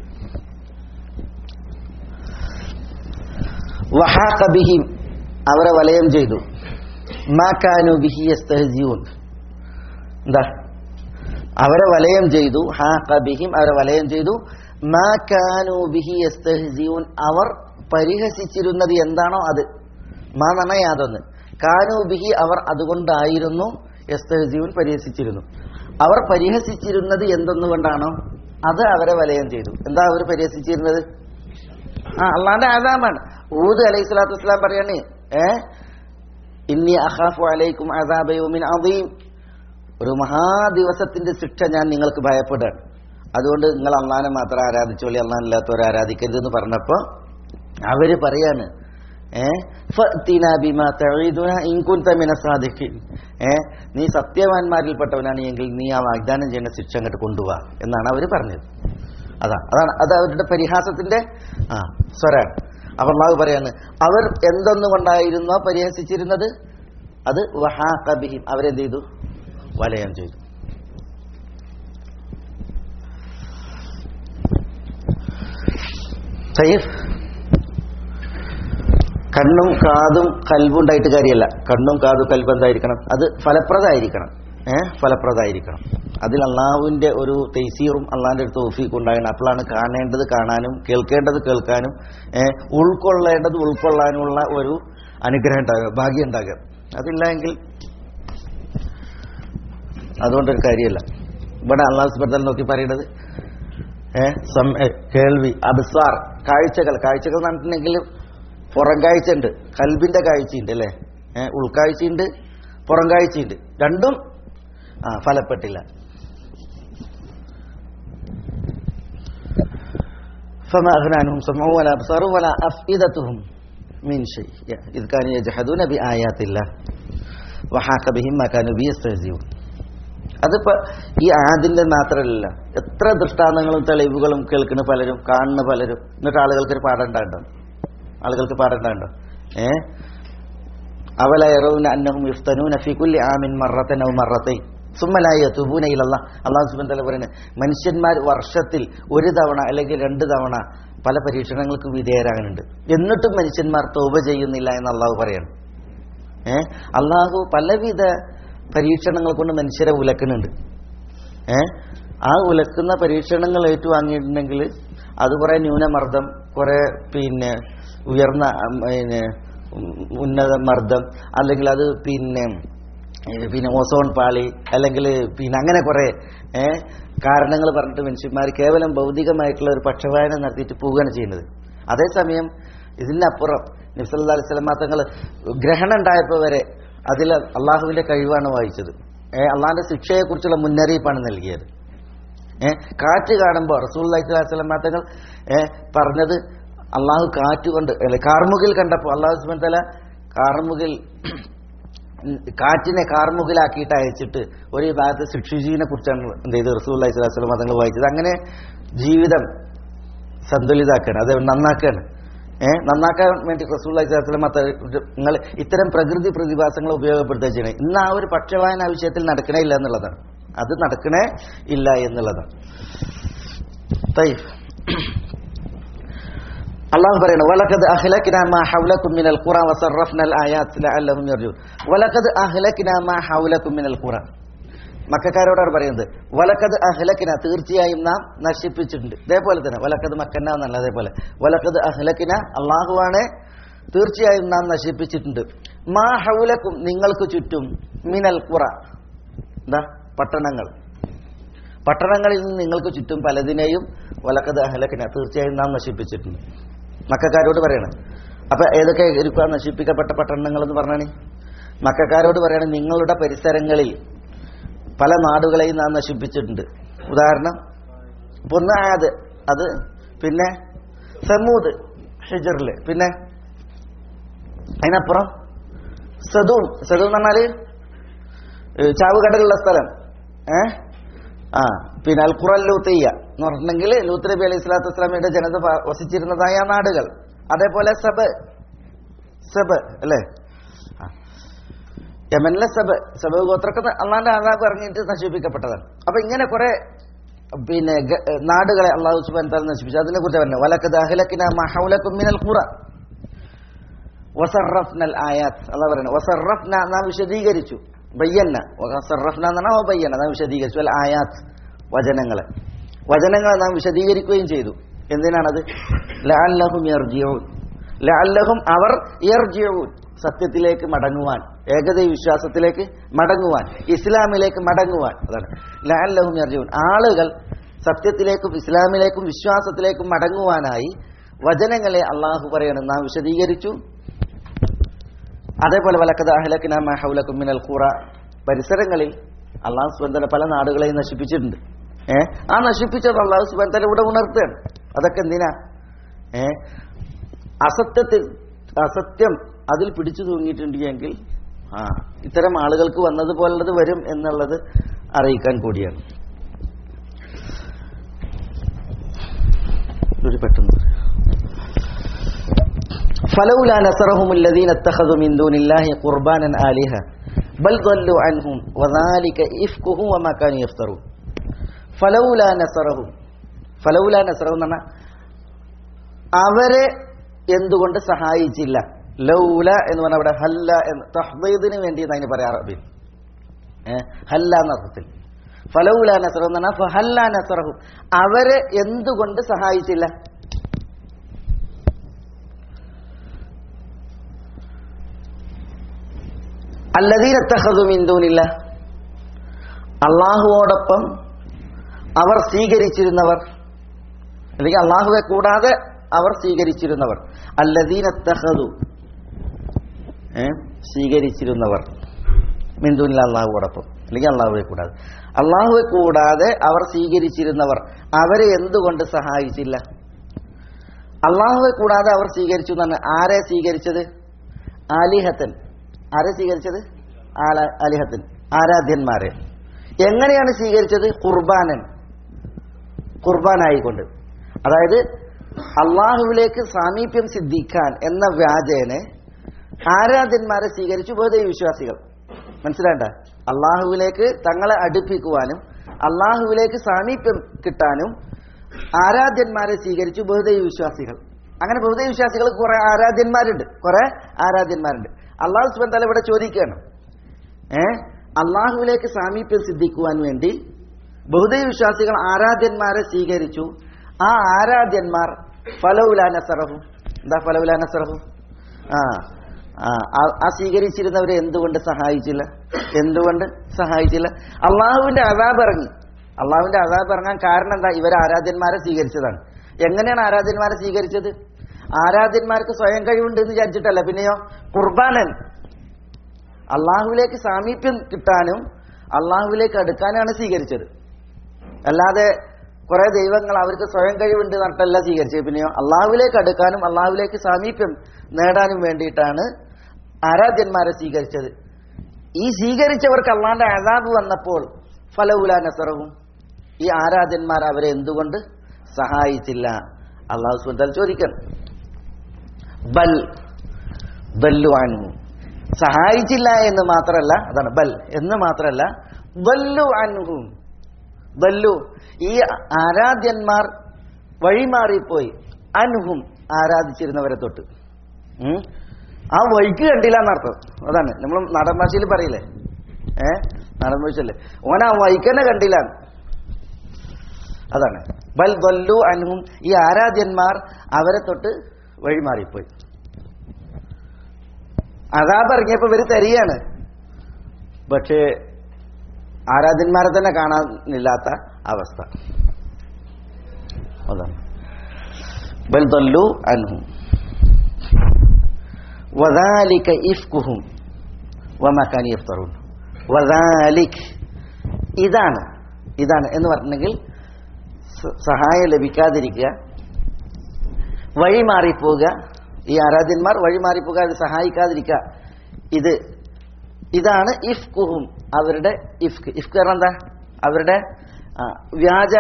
വഹാഖ ബിഹിം അവരെ വലയം ചെയ്തു മാക്കാനു ബിഹി യസ്തഹ്സിയൂൻ എന്താ അവരെ വലയം ചെയ്തു ഹാഖ ബിഹിം അവരെ വലയം ചെയ്തു മാക്കാനു ബിഹി യസ്തഹ്സിയൂൻ അവർ പരിഹസിച്ചിരുന്നത് എന്താണോ അത് മാ നണ യാതൊന്ന് കാനു ബിഹി അവർ അതുകൊണ്ടായിരുന്നു യസ്തഹ്സിയൂൻ പരിഹസിച്ചിരുന്നു അവർ പരിഹസിച്ചിരുന്നത് എന്തെന്നുകൊണ്ടാണോ അത് അവരെ വലയം ചെയ്തു എന്താ അവർ പരിഹസിച്ചിരുന്നത് ആ അള്ളാന്റെ ആദാമാണ് ഊദ് അലൈഹി സ്വലാത്തു വസ്സലാം പറയാണ് ഏ ഇന്നി അഖാഫു അലൈക്കും അദാബയോമിൻ അദീം ഒരു മഹാദിവസത്തിന്റെ ശിക്ഷ ഞാൻ നിങ്ങൾക്ക് ഭയപ്പെടാണ് അതുകൊണ്ട് നിങ്ങൾ അള്ളാനെ മാത്രം ആരാധിച്ചോളി അള്ളാനില്ലാത്തവരെ ആരാധിക്കരുത് എന്ന് പറഞ്ഞപ്പോ അവര് പറയാണ് ഏ ഫഅ്തിനാ ബിമാ തഈദുനാ ഇൻ കുൻത മിന സാദിഖീൻ ഏ നീ സത്യവാന്മാരിൽപ്പെട്ടവനാണ് എങ്കിൽ നീ ആ വാഗ്ദാനം ചെയ്യുന്ന ശിക്ഷ അങ്ങോട്ട് കൊണ്ടുപോവാ എന്നാണ് അവര് പറഞ്ഞത് അതാ അതാണ് അത് അവരുടെ പരിഹാസത്തിന്റെ ആ സ്വരാണ് അപ്പൊ അള്ളാഹു പറയാണ് അവർ എന്തൊന്നുകൊണ്ടായിരുന്നോ പരിഹസിച്ചിരുന്നത് അത് വഹാഖ ബിഹിം അവരെന്ത് ചെയ്തു വലയം ചെയ്തു സയ്യിഫ് കണ്ണും കാതും കൽബും ഉണ്ടായിട്ട് കാര്യമല്ല കണ്ണും കാതും കൽബും എന്തായിരിക്കണം അത് ഫലപ്രദമായിരിക്കണം ഏഹ് ഫലപ്രദമായിരിക്കണം അതിൽ അള്ളാഹുവിന്റെ ഒരു തെയ്സീറും അള്ളാഹിന്റെ ഒരു തോഫീക്കും ഉണ്ടാകണം അപ്പോഴാണ് കാണേണ്ടത് കാണാനും കേൾക്കേണ്ടത് കേൾക്കാനും ഏഹ് ഉൾക്കൊള്ളേണ്ടത് ഉൾക്കൊള്ളാനുമുള്ള ഒരു അനുഗ്രഹം ഉണ്ടാകുക ഭാഗ്യം ഉണ്ടാകുക അതില്ല എങ്കിൽ അതുകൊണ്ടൊരു കാര്യമല്ല ഇവിടെ അള്ളാഹു സുബർദൽ നോക്കി പറയുന്നത് ഏഹ് സം- ഏ, കേൾവി അബ്സാർ കാഴ്ചകൾ കാഴ്ചകൾ നടന്നിട്ടുണ്ടെങ്കിൽ പുറം കാഴ്ചയുണ്ട് കൽബിന്റെ കാഴ്ചയുണ്ട് അല്ലേ ഏഹ് ഉൾക്കാഴ്ചയുണ്ട് പുറം കാഴ്ചയുണ്ട് രണ്ടും ആ ഫലപ്പെട്ടില്ല فما أغنى عنهم سمعهم ولا أبصارهم ولا أفئدتهم من شيء إذ كانوا يجحدون بآيات الله وحاق بهم ما كانوا به يستهزئون അതിപ്പോ ഈ ആദിന്റെ മാത്രമല്ല എത്ര ദൃഷ്ടാന്തങ്ങളും തെളിവുകളും കേൾക്കുന്ന പലരും കാണുന്ന പലരും എന്നിട്ട് ആളുകൾക്ക് ഒരു പാഠം ഉണ്ടാണ്ടോ ആളുകൾക്ക് പാഠം ഉണ്ടാണ്ടോ ഏ അവല യറൂന അന്നഹും യുഫ്തനൂന ഫി കുല്ലി ആമിൻ മറത്തൻ ഔ മറത്തൈ സുമ്മലായി തുബൂന ഇലല്ല അള്ളാഹു സുബൻ തല പറയുന്നത് മനുഷ്യന്മാർ വർഷത്തിൽ ഒരു തവണ അല്ലെങ്കിൽ രണ്ട് തവണ പല പരീക്ഷണങ്ങൾക്ക് വിധേയരാകുന്നുണ്ട് എന്നിട്ടും മനുഷ്യന്മാർ തോപ ചെയ്യുന്നില്ല എന്ന് അള്ളാഹു പറയണം ഏ അള്ളാഹു പലവിധ പരീക്ഷണങ്ങൾ കൊണ്ട് മനുഷ്യരെ ഉലക്കുന്നുണ്ട് ഏ ആ ഉലക്കുന്ന പരീക്ഷണങ്ങൾ ഏറ്റുവാങ്ങിയിട്ടുണ്ടെങ്കിൽ അത് കുറെ ന്യൂനമർദ്ദം കുറെ പിന്നെ ഉയർന്ന ഉം, പിന്നെ ഉം, ഉന്നത മർദ്ദം അല്ലെങ്കിൽ അത് പിന്നെ ഏ, പിന്നെ ഓസോൺ പാളി അല്ലെങ്കിൽ പിന്നെ അങ്ങനെ കുറെ ഏ കാരണങ്ങൾ പറഞ്ഞിട്ട് മനുഷ്യന്മാർ കേവലം ഭൗതികമായിട്ടുള്ള ഒരു പക്ഷപാതനം നടത്തിയിട്ട് പോവുകയാണ് ചെയ്യുന്നത് അതേസമയം ഇതിനപ്പുറം നിഫ്സല്ലാ അലൈഹി സ്വലമാ തങ്ങൾ ഗ്രഹണം ഉണ്ടായപ്പോൾ വരെ അതിൽ അള്ളാഹുവിന്റെ കഴിവാണ് വായിച്ചത് ഏ അള്ളാഹിന്റെ ശിക്ഷയെക്കുറിച്ചുള്ള മുന്നറിയിപ്പാണ് നൽകിയത് ഏ കാറ്റ് കാണുമ്പോൾ റസൂൽ അലൈഹിസ്ലാം തങ്ങൾ ഏ പറഞ്ഞത് അള്ളാഹു കാറ്റ് കൊണ്ട് അല്ലെ കാർമുകിൽ കണ്ടപ്പോൾ അള്ളാഹു സുബൻ തല കാർമുകിൽ ഉം, കാറ്റിനെ കാർമുകിലാക്കിയിട്ട് അയച്ചിട്ട് ഒരു ഭാഗത്ത് ശിക്ഷിജീവിനെ കുറിച്ചാണ് എന്ത് ചെയ്ത് റസൂൽ അലൈഹി സ്വലാം തങ്ങൾ വായിച്ചത് അങ്ങനെ ജീവിതം സന്തുലിതാക്കാണ് അത് നന്നാക്കാണ് ഏഹ് നന്നാക്കാൻ വേണ്ടി റസൂൽ അലൈഹിസ്ലാം നിങ്ങൾ ഇത്തരം പ്രകൃതി പ്രതിഭാസങ്ങൾ ഉപയോഗപ്പെടുത്തുക ചെയ്യണേ ഇന്ന് ആ ഒരു പക്ഷവായന വിഷയത്തിൽ നടക്കണേ ഇല്ല എന്നുള്ളതാണ് അത് നടക്കണേ ഇല്ല എന്നുള്ളതാണ് തയ്യ്. അള്ളാഹു പറയണം വലക്കത് അഹ്ലക്കിന മാ ഹൗലക്കും മിനൽ ഖുറ വസറഫ്ന അൽ ആയാത്ത് ലഅല്ലഹും യർജൂൻ വലക്കത് അഹ്ലക്കിന മാ ഹൗലക്കും മിനൽ ഖുറ മക്കാരോടാണ് പറയുന്നത് വലക്കത് അഹ്ലക്കിന തീർച്ചയായും നാം നശിപ്പിച്ചിട്ടുണ്ട് ഇതേപോലെ തന്നെ വലക്കത് മക്കന്ന എന്നല്ല അതേപോലെ വലക്കത് അഹ്ലക്കിന അള്ളാഹുവാണ് തീർച്ചയായും നാം നശിപ്പിച്ചിട്ടുണ്ട് മാ ഹൗലക്കും നിങ്ങൾക്ക് ചുറ്റും മിനൽ കുറ എന്താ പട്ടണങ്ങൾ പട്ടണങ്ങളിൽ നിന്ന് നിങ്ങൾക്ക് ചുറ്റും പലതിനെയും വലക്കത് അഹലക്കിന തീർച്ചയായും നാം നശിപ്പിച്ചിട്ടുണ്ട് മക്കാരോട് പറയണം അപ്പൊ ഏതൊക്കെ ഇരിക്കുക നശിപ്പിക്കപ്പെട്ട പട്ടണങ്ങൾ എന്ന് പറഞ്ഞാണ് മക്കാരോട് പറയണം നിങ്ങളുടെ പരിസരങ്ങളിൽ പല നാടുകളെയും നാം നശിപ്പിച്ചിട്ടുണ്ട് ഉദാഹരണം ഇപ്പൊ ഒന്ന് ആയത് അത് പിന്നെ സമൂദ് ഹിജറില് പിന്നെ അതിനപ്പുറം സദൂം സദൂം എന്ന് പറഞ്ഞാല് ഏഹ് ചാവുകടലുള്ള സ്ഥലം ഏ ആ പിന്നെ അൽ ഖുറൽ ലൂത്തിയ എന്ന് പറഞ്ഞിട്ടുണ്ടെങ്കിൽ ലൂത്ത് നബി അലൈഹി സ്വലാത്തു വസ്സലാമിയുടെ ജനത വ- വസിച്ചിരുന്നതായ നാടുകൾ അതേപോലെ സബ് സബ് അല്ലേ ആ. യമനിലെ സബ് സബ് ഗോത്രക്ക് അള്ളാന്റെ ആദാബ് ഇറങ്ങിയിട്ട് നശിപ്പിക്കപ്പെട്ടതാണ് അപ്പൊ ഇങ്ങനെ കുറെ പിന്നെ ഗ- നാടുകളെ അള്ളാഹു സുബാൻ താൻ നശിപ്പിച്ചു അതിനെ കുറിച്ച് പറഞ്ഞു വലക്കത് അഹ്ലക്കിന മഹൗലക്കും മിനൽ ഖുറ വസറഫ്നൽ ആയാത്ത് അതാ പറയുന്നത് വസറഫ്ന നാം വിശദീകരിച്ചു ബയ്യന്ന വസറഫ്ന എന്ന് പറഞ്ഞാൽ ബയ്യന്ന നാം വിശദീകരിച്ചു അൽ ആയാത്ത് വചനങ്ങളെ വചനങ്ങളെ നാം വിശദീകരിക്കുകയും ചെയ്തു എന്തിനാണത് ലഅല്ലഹും യർജിഊൻ ലഅല്ലഹും അവർ യർജിഊൻ സത്യത്തിലേക്ക് മടങ്ങുവാൻ ഏകദൈവ വിശ്വാസത്തിലേക്ക് മടങ്ങുവാൻ ഇസ്ലാമിലേക്ക് മടങ്ങുവാൻ അതാണ് ലഅല്ലഹും യർജിഊൻ ആളുകൾ സത്യത്തിലേക്കും ഇസ്ലാമിലേക്കും വിശ്വാസത്തിലേക്കും മടങ്ങുവാനായി വചനങ്ങളെ അള്ളാഹു പറയണം നാം വിശദീകരിച്ചു അതേപോലെ വലക്കത് അഹലക്കിന മഹൗലക്കും മിനൽ ഖുറ പരിസരങ്ങളിൽ അള്ളാഹു സുബന്ധന പല നാടുകളെയും നശിപ്പിച്ചിട്ടുണ്ട് ഏ ആ നശിപ്പിച്ചത് അള്ളാഹു സുബന്ധന ഇവിടെ ഉണർത്തുകയാണ് അതൊക്കെ എന്തിനാ ഏ അസത്യത്തിൽ അസത്യം അതിൽ പിടിച്ചു തൂങ്ങിയിട്ടുണ്ടെങ്കിൽ ആ ഇത്തരം ആളുകൾക്ക് വന്നതുപോലുള്ളത് വരും എന്നുള്ളത് അറിയിക്കാൻ കൂടിയാണ് ഒരു പെട്ടെന്ന് فلولا نصرهم الذين اتخذوا من دون الله قربانا آلهة بل ضلوا عنهم وذلك إفكهم وما كانوا يفترون فلولا نصرهم فلولا نصرهم എന്ന് പറഞ്ഞാൽ അവരെ എന്തുകൊണ്ട് സഹായിച്ചില്ല ലൗല എന്ന് പറഞ്ഞാൽ അവിടെ ഹല്ല എന്ന് തഹ്ബീദിന് വേണ്ടി അതിന് പറയാം അറബിൽ ഏഹ് ഹല്ല എന്ന അർത്ഥത്തിൽ ഫലൗല നസറു എന്ന് പറഞ്ഞാൽ ഫഹല്ല നസറഹു അവരെ എന്തുകൊണ്ട് സഹായിച്ചില്ല അല്ലതീനത്തഹതുമിന്തൂനില്ല അള്ളാഹുവോടൊപ്പം അവർ സ്വീകരിച്ചിരുന്നവർ അല്ലെങ്കിൽ അള്ളാഹുവെ കൂടാതെ അവർ സ്വീകരിച്ചിരുന്നവർ അല്ലദീനത്തഹതു ഏ സ്വീകരിച്ചിരുന്നവർ മിന്ദൂനില്ല അള്ളാഹുവോടൊപ്പം അല്ലെങ്കിൽ അള്ളാഹുവെ കൂടാതെ അള്ളാഹുവെ കൂടാതെ അവർ സ്വീകരിച്ചിരുന്നവർ അവരെ എന്തുകൊണ്ട് സഹായിച്ചില്ല അള്ളാഹുവെ കൂടാതെ അവർ സ്വീകരിച്ചു എന്നാണ് ആരെ സ്വീകരിച്ചത് ആലിഹത്തൻ ആരെ സ്വീകരിച്ചത് ആല അലിഹത്തൻ ആരാധ്യന്മാരെ എങ്ങനെയാണ് സ്വീകരിച്ചത് ഖുർബാനൻ ഖുർബാനായിക്കൊണ്ട് അതായത് അള്ളാഹുവിലേക്ക് സാമീപ്യം സിദ്ധിക്കാൻ എന്ന വ്യാജേനെ ആരാധ്യന്മാരെ സ്വീകരിച്ചു ബോധൈ വിശ്വാസികൾ മനസ്സിലാണ്ട അള്ളാഹുവിലേക്ക് തങ്ങളെ അടുപ്പിക്കുവാനും അള്ളാഹുവിലേക്ക് സാമീപ്യം കിട്ടാനും ആരാധ്യന്മാരെ സ്വീകരിച്ചു ബഹുദൈവ വിശ്വാസികൾ അങ്ങനെ ബഹുദൈവ വിശ്വാസികൾ കുറെ ആരാധ്യന്മാരുണ്ട് കുറെ ആരാധ്യന്മാരുണ്ട് അള്ളാഹു സുബൻ തല ഇവിടെ ചോദിക്കുകയാണ് ഏ അള്ളാഹുവിലേക്ക് സാമീപ്യം സിദ്ധിക്കുവാൻ വേണ്ടി ബഹുദൈവ വിശ്വാസികൾ ആരാധ്യന്മാരെ സ്വീകരിച്ചു ആ ആരാധ്യന്മാർ ഫലൗലാ നസറഹു എന്താ ഫലൗലാ നസറഹു ആ ആ, ആ- ആ സ്വീകരിച്ചിരുന്നവരെ എന്തുകൊണ്ട് സഹായിച്ചില്ല എന്തുകൊണ്ട് സഹായിച്ചില്ല അള്ളാഹുവിന്റെ അതാബ് ഇറങ്ങി അള്ളാഹുവിന്റെ അതാബ് ഇറങ്ങാൻ കാരണം എന്താ ഇവർ ആരാധ്യന്മാരെ സ്വീകരിച്ചതാണ് എങ്ങനെയാണ് ആരാധ്യന്മാരെ സ്വീകരിച്ചത് ആരാധ്യന്മാർക്ക് സ്വയം കഴിവുണ്ട് എന്ന് വിചാരിച്ചിട്ടല്ല പിന്നെയോ കുർബാനൻ അള്ളാഹുവിലേക്ക് സാമീപ്യം കിട്ടാനും അള്ളാഹുവിലേക്ക് അടുക്കാനാണ് സ്വീകരിച്ചത് അല്ലാതെ കുറെ ദൈവങ്ങൾ അവർക്ക് സ്വയം കഴിവുണ്ട് നട്ടല്ല സ്വീകരിച്ചത് പിന്നെയോ അള്ളാഹുവിലേക്ക് അടുക്കാനും അള്ളാഹുവിലേക്ക് സാമീപ്യം നേടാനും വേണ്ടിയിട്ടാണ് ആരാധ്യന്മാരെ സ്വീകരിച്ചത് ഈ സ്വീകരിച്ചവർക്ക് അള്ളാന്റെ അതാബ് വന്നപ്പോൾ ഫലവുല നസറവും ഈ ആരാധ്യന്മാർ അവരെ എന്തുകൊണ്ട് സഹായിച്ചില്ല അള്ളാഹു സുബാൻ ചോദിക്കണം ബൽ ബല്ലു അൻഹു സഹായിച്ചില്ല എന്ന് മാത്രമല്ല അതാണ് ബൽ എന്ന് മാത്രമല്ല ബല്ലു അൻഹും ബല്ലു ഈ ആരാധ്യന്മാർ വഴിമാറിപ്പോയി അൻഹും ആരാധിച്ചിരുന്നവരെ തൊട്ട് ഉം. ആ വഴിക്ക് കണ്ടില്ല എന്നർത്ഥം അതാണ് നമ്മൾ നാടൻ ഭാഷയിൽ പറയില്ലേ ഏ നടന്നു വെച്ചല്ലേ ഓൻ ആ വൈക്കന്നെ കണ്ടില്ല അതാണ് ബൽ ദല്ലു അൻഹും ഈ ആരാധ്യന്മാർ അവരെ തൊട്ട് വഴിമാറിപ്പോയി അതാബ് ഇറങ്ങിയപ്പോ ഇവര് തരികയാണ് പക്ഷേ ആരാധ്യന്മാരെ തന്നെ കാണാനില്ലാത്ത അവസ്ഥ അതാണ് ബൽ ദല്ലു അൻഹും വദാലിക ഇഫ്കുഹും വമക്കാനി യഫ്തറൂൻ വദാലിക് ഇതാണ് ഇതാണ് എന്ന് പറഞ്ഞെങ്കിൽ സ- സഹായം ലഭിക്കാതിരിക്കുക വഴി മാറിപ്പോവുക ഈ ആരാധ്യന്മാർ വഴി മാറിപ്പോവുക അത് സഹായിക്കാതിരിക്കുക ഇത് ഇതാണ് ഇഫ്കുഹും അവരുടെ ഇഫ്ക് ഇഫ്ക് പറഞ്ഞാൽ എന്താ അവരുടെ ആ, വ്യാജ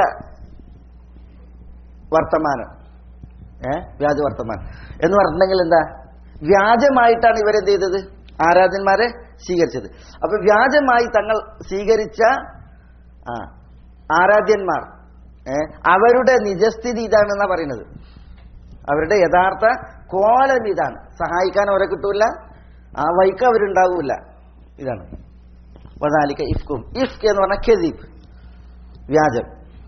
വർത്തമാനം ഏ വ്യാജ വർത്തമാനം എന്ന് പറഞ്ഞിട്ടുണ്ടെങ്കിൽ എന്താ വ്യാജമായിട്ടാണ് ഇവരെന്ത് ചെയ്തത് ആരാധന്മാരെ സ്വീകരിച്ചത് അപ്പൊ വ്യാജമായി തങ്ങൾ സ്വീകരിച്ച ആ, ആരാധ്യന്മാർ ഏ, അവരുടെ നിജസ്ഥിതി ഇതാണെന്നാ പറയുന്നത് അവരുടെ യഥാർത്ഥ കോലം ഇതാണ് സഹായിക്കാൻ അവരെ കിട്ടൂല ആ വൈക്ക് അവരുണ്ടാകൂല ഇതാണ് വദാലിക്ക ഇഫ്കും ഇഫ്ക് എന്ന് പറഞ്ഞാൽ ഖെദീബ് വ്യാജം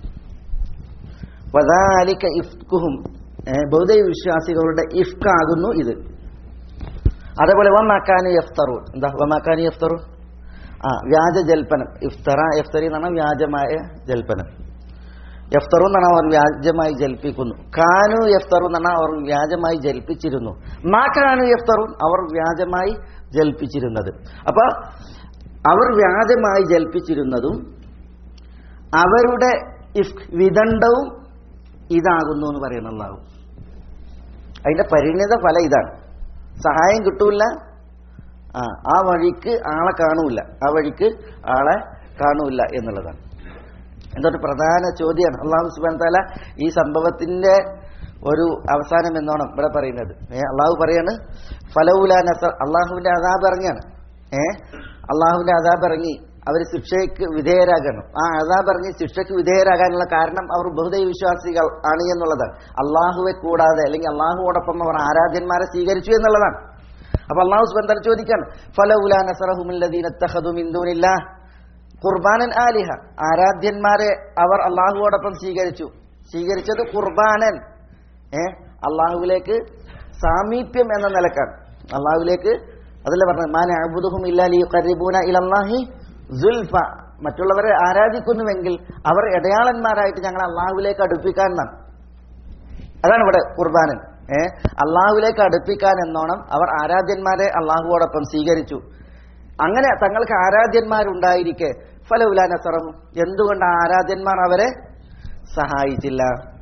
വദാലിക്ക ഇഫ്കുഹും ഏ, ബൗദ്ധ വിശ്വാസികളുടെ ഇഫ്കാകുന്നു ഇത് അതേപോലെ വമാക്കാനു യഫ്തറു എന്താ വമാക്കാനു യഫ്തറു ആ വ്യാജ ജൽപ്പനം ഇഫ്തറ എഫ്തറി എന്നാണ് വ്യാജമായ ജൽപ്പനം യഫ്തറു എന്നാണ് അവർ വ്യാജമായി ജൽപ്പിക്കുന്നു കാനു യഫ്തറു എന്നാണ് അവർ വ്യാജമായി ജൽപ്പിച്ചിരുന്നു മാ കാനു യഫ്തറു അവർ വ്യാജമായി ജൽപ്പിച്ചിരുന്നത് അപ്പൊ അവർ വ്യാജമായി ജൽപ്പിച്ചിരുന്നതും അവരുടെ ഇഫ് വിദണ്ഡവും ഇതാകുന്നു എന്ന് പറയുന്ന അള്ളാഹു അതിന്റെ പരിണിത ഫലം ഇതാണ് സഹായം കിട്ടൂല ആ ആ വഴിക്ക് ആളെ കാണൂല ആ വഴിക്ക് ആളെ കാണൂല എന്നുള്ളതാണ് എന്തൊരു പ്രധാന ചോദ്യമാണ് അള്ളാഹു സുബാൻ താല ഈ സംഭവത്തിന്റെ ഒരു അവസാനം എന്നോണം ഇവിടെ പറയുന്നത് ഏ അള്ളാഹു പറയാണ് ഫലവുല നസർ അള്ളാഹുവിന്റെ അതാബ് ഇറങ്ങിയാണ് ഏ അള്ളാഹുവിന്റെ അതാബ് ഇറങ്ങി അവർ ശിക്ഷയ്ക്ക് വിധേയരാകണം ആ അതാബ് ഇറങ്ങി ശിക്ഷയ്ക്ക് വിധേയരാകാനുള്ള കാരണം അവർ ബഹുദൈവ വിശ്വാസികൾ ആണ് എന്നുള്ളതാണ് അള്ളാഹുവെ കൂടാതെ അല്ലെങ്കിൽ അള്ളാഹുവോടൊപ്പം അവർ ആരാധ്യന്മാരെ സ്വീകരിച്ചു എന്നുള്ളതാണ് അപ്പൊ അള്ളാഹു സുബാൻ താല ചോദിക്കാണ് ഫലവുല നസറഹുമില്ല ഖുർബാനൻ ആലിഹ ആരാധ്യന്മാരെ അവർ അള്ളാഹുവോടൊപ്പം സ്വീകരിച്ചു സ്വീകരിച്ചത് ഖുർബാനൻ ഏ അള്ളാഹുവിലേക്ക് സാമീപ്യം എന്ന നിലക്കാണ് അള്ളാഹുവിലേക്ക് അതല്ലേ പറഞ്ഞത് മാന അബുദുഹും ഇല്ലാലി ഖരീബൂന ഇലല്ലാഹി സുൽഫ മറ്റുള്ളവരെ ആരാധിക്കുന്നുവെങ്കിൽ അവർ ഇടയാളന്മാരായിട്ട് ഞങ്ങൾ അള്ളാഹുവിലേക്ക് അടുപ്പിക്കാൻ എന്നാണ് അതാണ് ഇവിടെ ഖുർബാനൻ ഏ അള്ളാഹുവിലേക്ക് അടുപ്പിക്കാൻ എന്നോണം അവർ ആരാധ്യന്മാരെ അള്ളാഹുവോടൊപ്പം സ്വീകരിച്ചു അങ്ങനെ തങ്ങൾക്ക് ആരാധ്യന്മാരുണ്ടായിരിക്കെ ഫലവുല നസറഹു എന്തുകൊണ്ട് ആ ആരാധ്യന്മാർ അവരെ സഹായിച്ചില്ല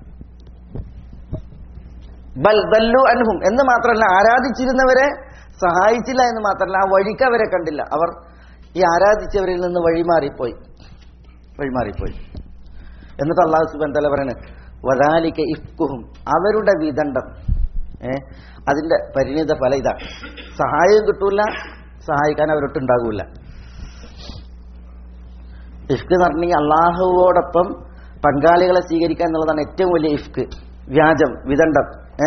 ബൽ ദല്ലു അൻഹും എന്ന് മാത്രമല്ല ആരാധിച്ചിരുന്നവരെ സഹായിച്ചില്ല എന്ന് മാത്രമല്ല ആ വഴിക്ക് അവരെ കണ്ടില്ല അവർ ഈ ആരാധിച്ചവരിൽ നിന്ന് വഴിമാറിപ്പോയി വഴിമാറിപ്പോയി എന്നിട്ട് അള്ളാഹു സുബൻ തല പറയണേ വദാലിക്ക ഇഫ്കുഹും അവരുടെ വിദണ്ഡം ഏ അതിന്റെ പരിണിത ഫല ഇതാണ് സഹായം കിട്ടൂല സഹായിക്കാൻ അവരൊട്ടുണ്ടാകൂല ഇഫ്ക് എന്ന് പറഞ്ഞെങ്കിൽ അള്ളാഹുവോടൊപ്പം പങ്കാളികളെ സ്വീകരിക്കുക എന്നുള്ളതാണ് ഏറ്റവും വലിയ ഇഫ്ക് വ്യാജം വിദണ്ഡം ഏ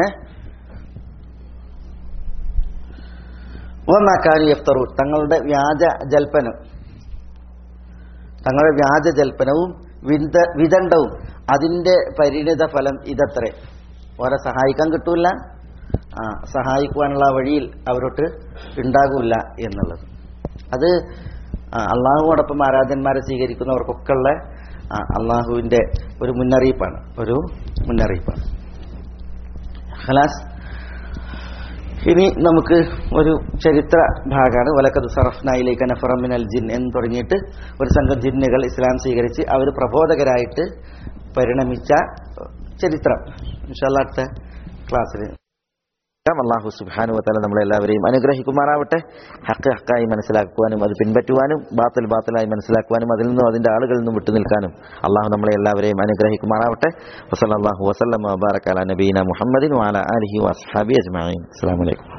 ഒന്നാക്കാരി എഫ്തറു തങ്ങളുടെ വ്യാജ ജൽപ്പനം തങ്ങളുടെ വ്യാജ ജൽപ്പനവും വിന്ത വിദണ്ഡവും അതിന്റെ പരിണിത ഫലം ഇതത്രേ ഓരെ സഹായിക്കാൻ കിട്ടൂല ആ സഹായിക്കുവാനുള്ള വഴിയിൽ അവരോട്ട് ഉണ്ടാകൂല എന്നുള്ളത് അത് ആ, അള്ളാഹുവോടൊപ്പം ആരാധന്മാരെ സ്വീകരിക്കുന്നവർക്കൊക്കെ ഉള്ള ആ, അള്ളാഹുവിന്റെ ഒരു മുന്നറിയിപ്പാണ് ഒരു മുന്നറിയിപ്പാണ് ഹലാസ് ഇനി നമുക്ക് ഒരു ചരിത്ര ഭാഗമാണ് വലക്കത് സറഫ്നായിലേക്ക് നഫറമിനൽ ജിൻ എന്ന് തുടങ്ങിയിട്ട് ഒരു സംഘം ജിന്നുകൾ ഇസ്ലാം സ്വീകരിച്ച് അവർ പ്രബോധകരായിട്ട് പരിണമിച്ച ചരിത്രം ഇൻഷാല്ലാ അടുത്ത ക്ലാസ്സിൽ അള്ളാഹു സുബാനു വത്താല നമ്മളെല്ലാവരെയും അനുഗ്രഹിക്കുമാറാവട്ടെ ഹക്ക് ഹക്കായി മനസ്സിലാക്കുവാനും അത് പിൻപറ്റുവാനും ബാത്തൽ ബാത്തലായി മനസ്സിലാക്കുവാനും അതിൽ നിന്നും അതിന്റെ ആളുകളിൽ നിന്നും വിട്ടുനിൽക്കാനും അള്ളാഹു നമ്മളെ എല്ലാവരെയും അനുഗ്രഹിക്കുമാറാവട്ടെ വസല്ലാഹു വസ്ലം വബാറക്കാല നബീന മുഹമ്മദിൻ വാല അലഹി വസ്ഹാബി അജ്മാൻ അസ്സാം വലൈക്കും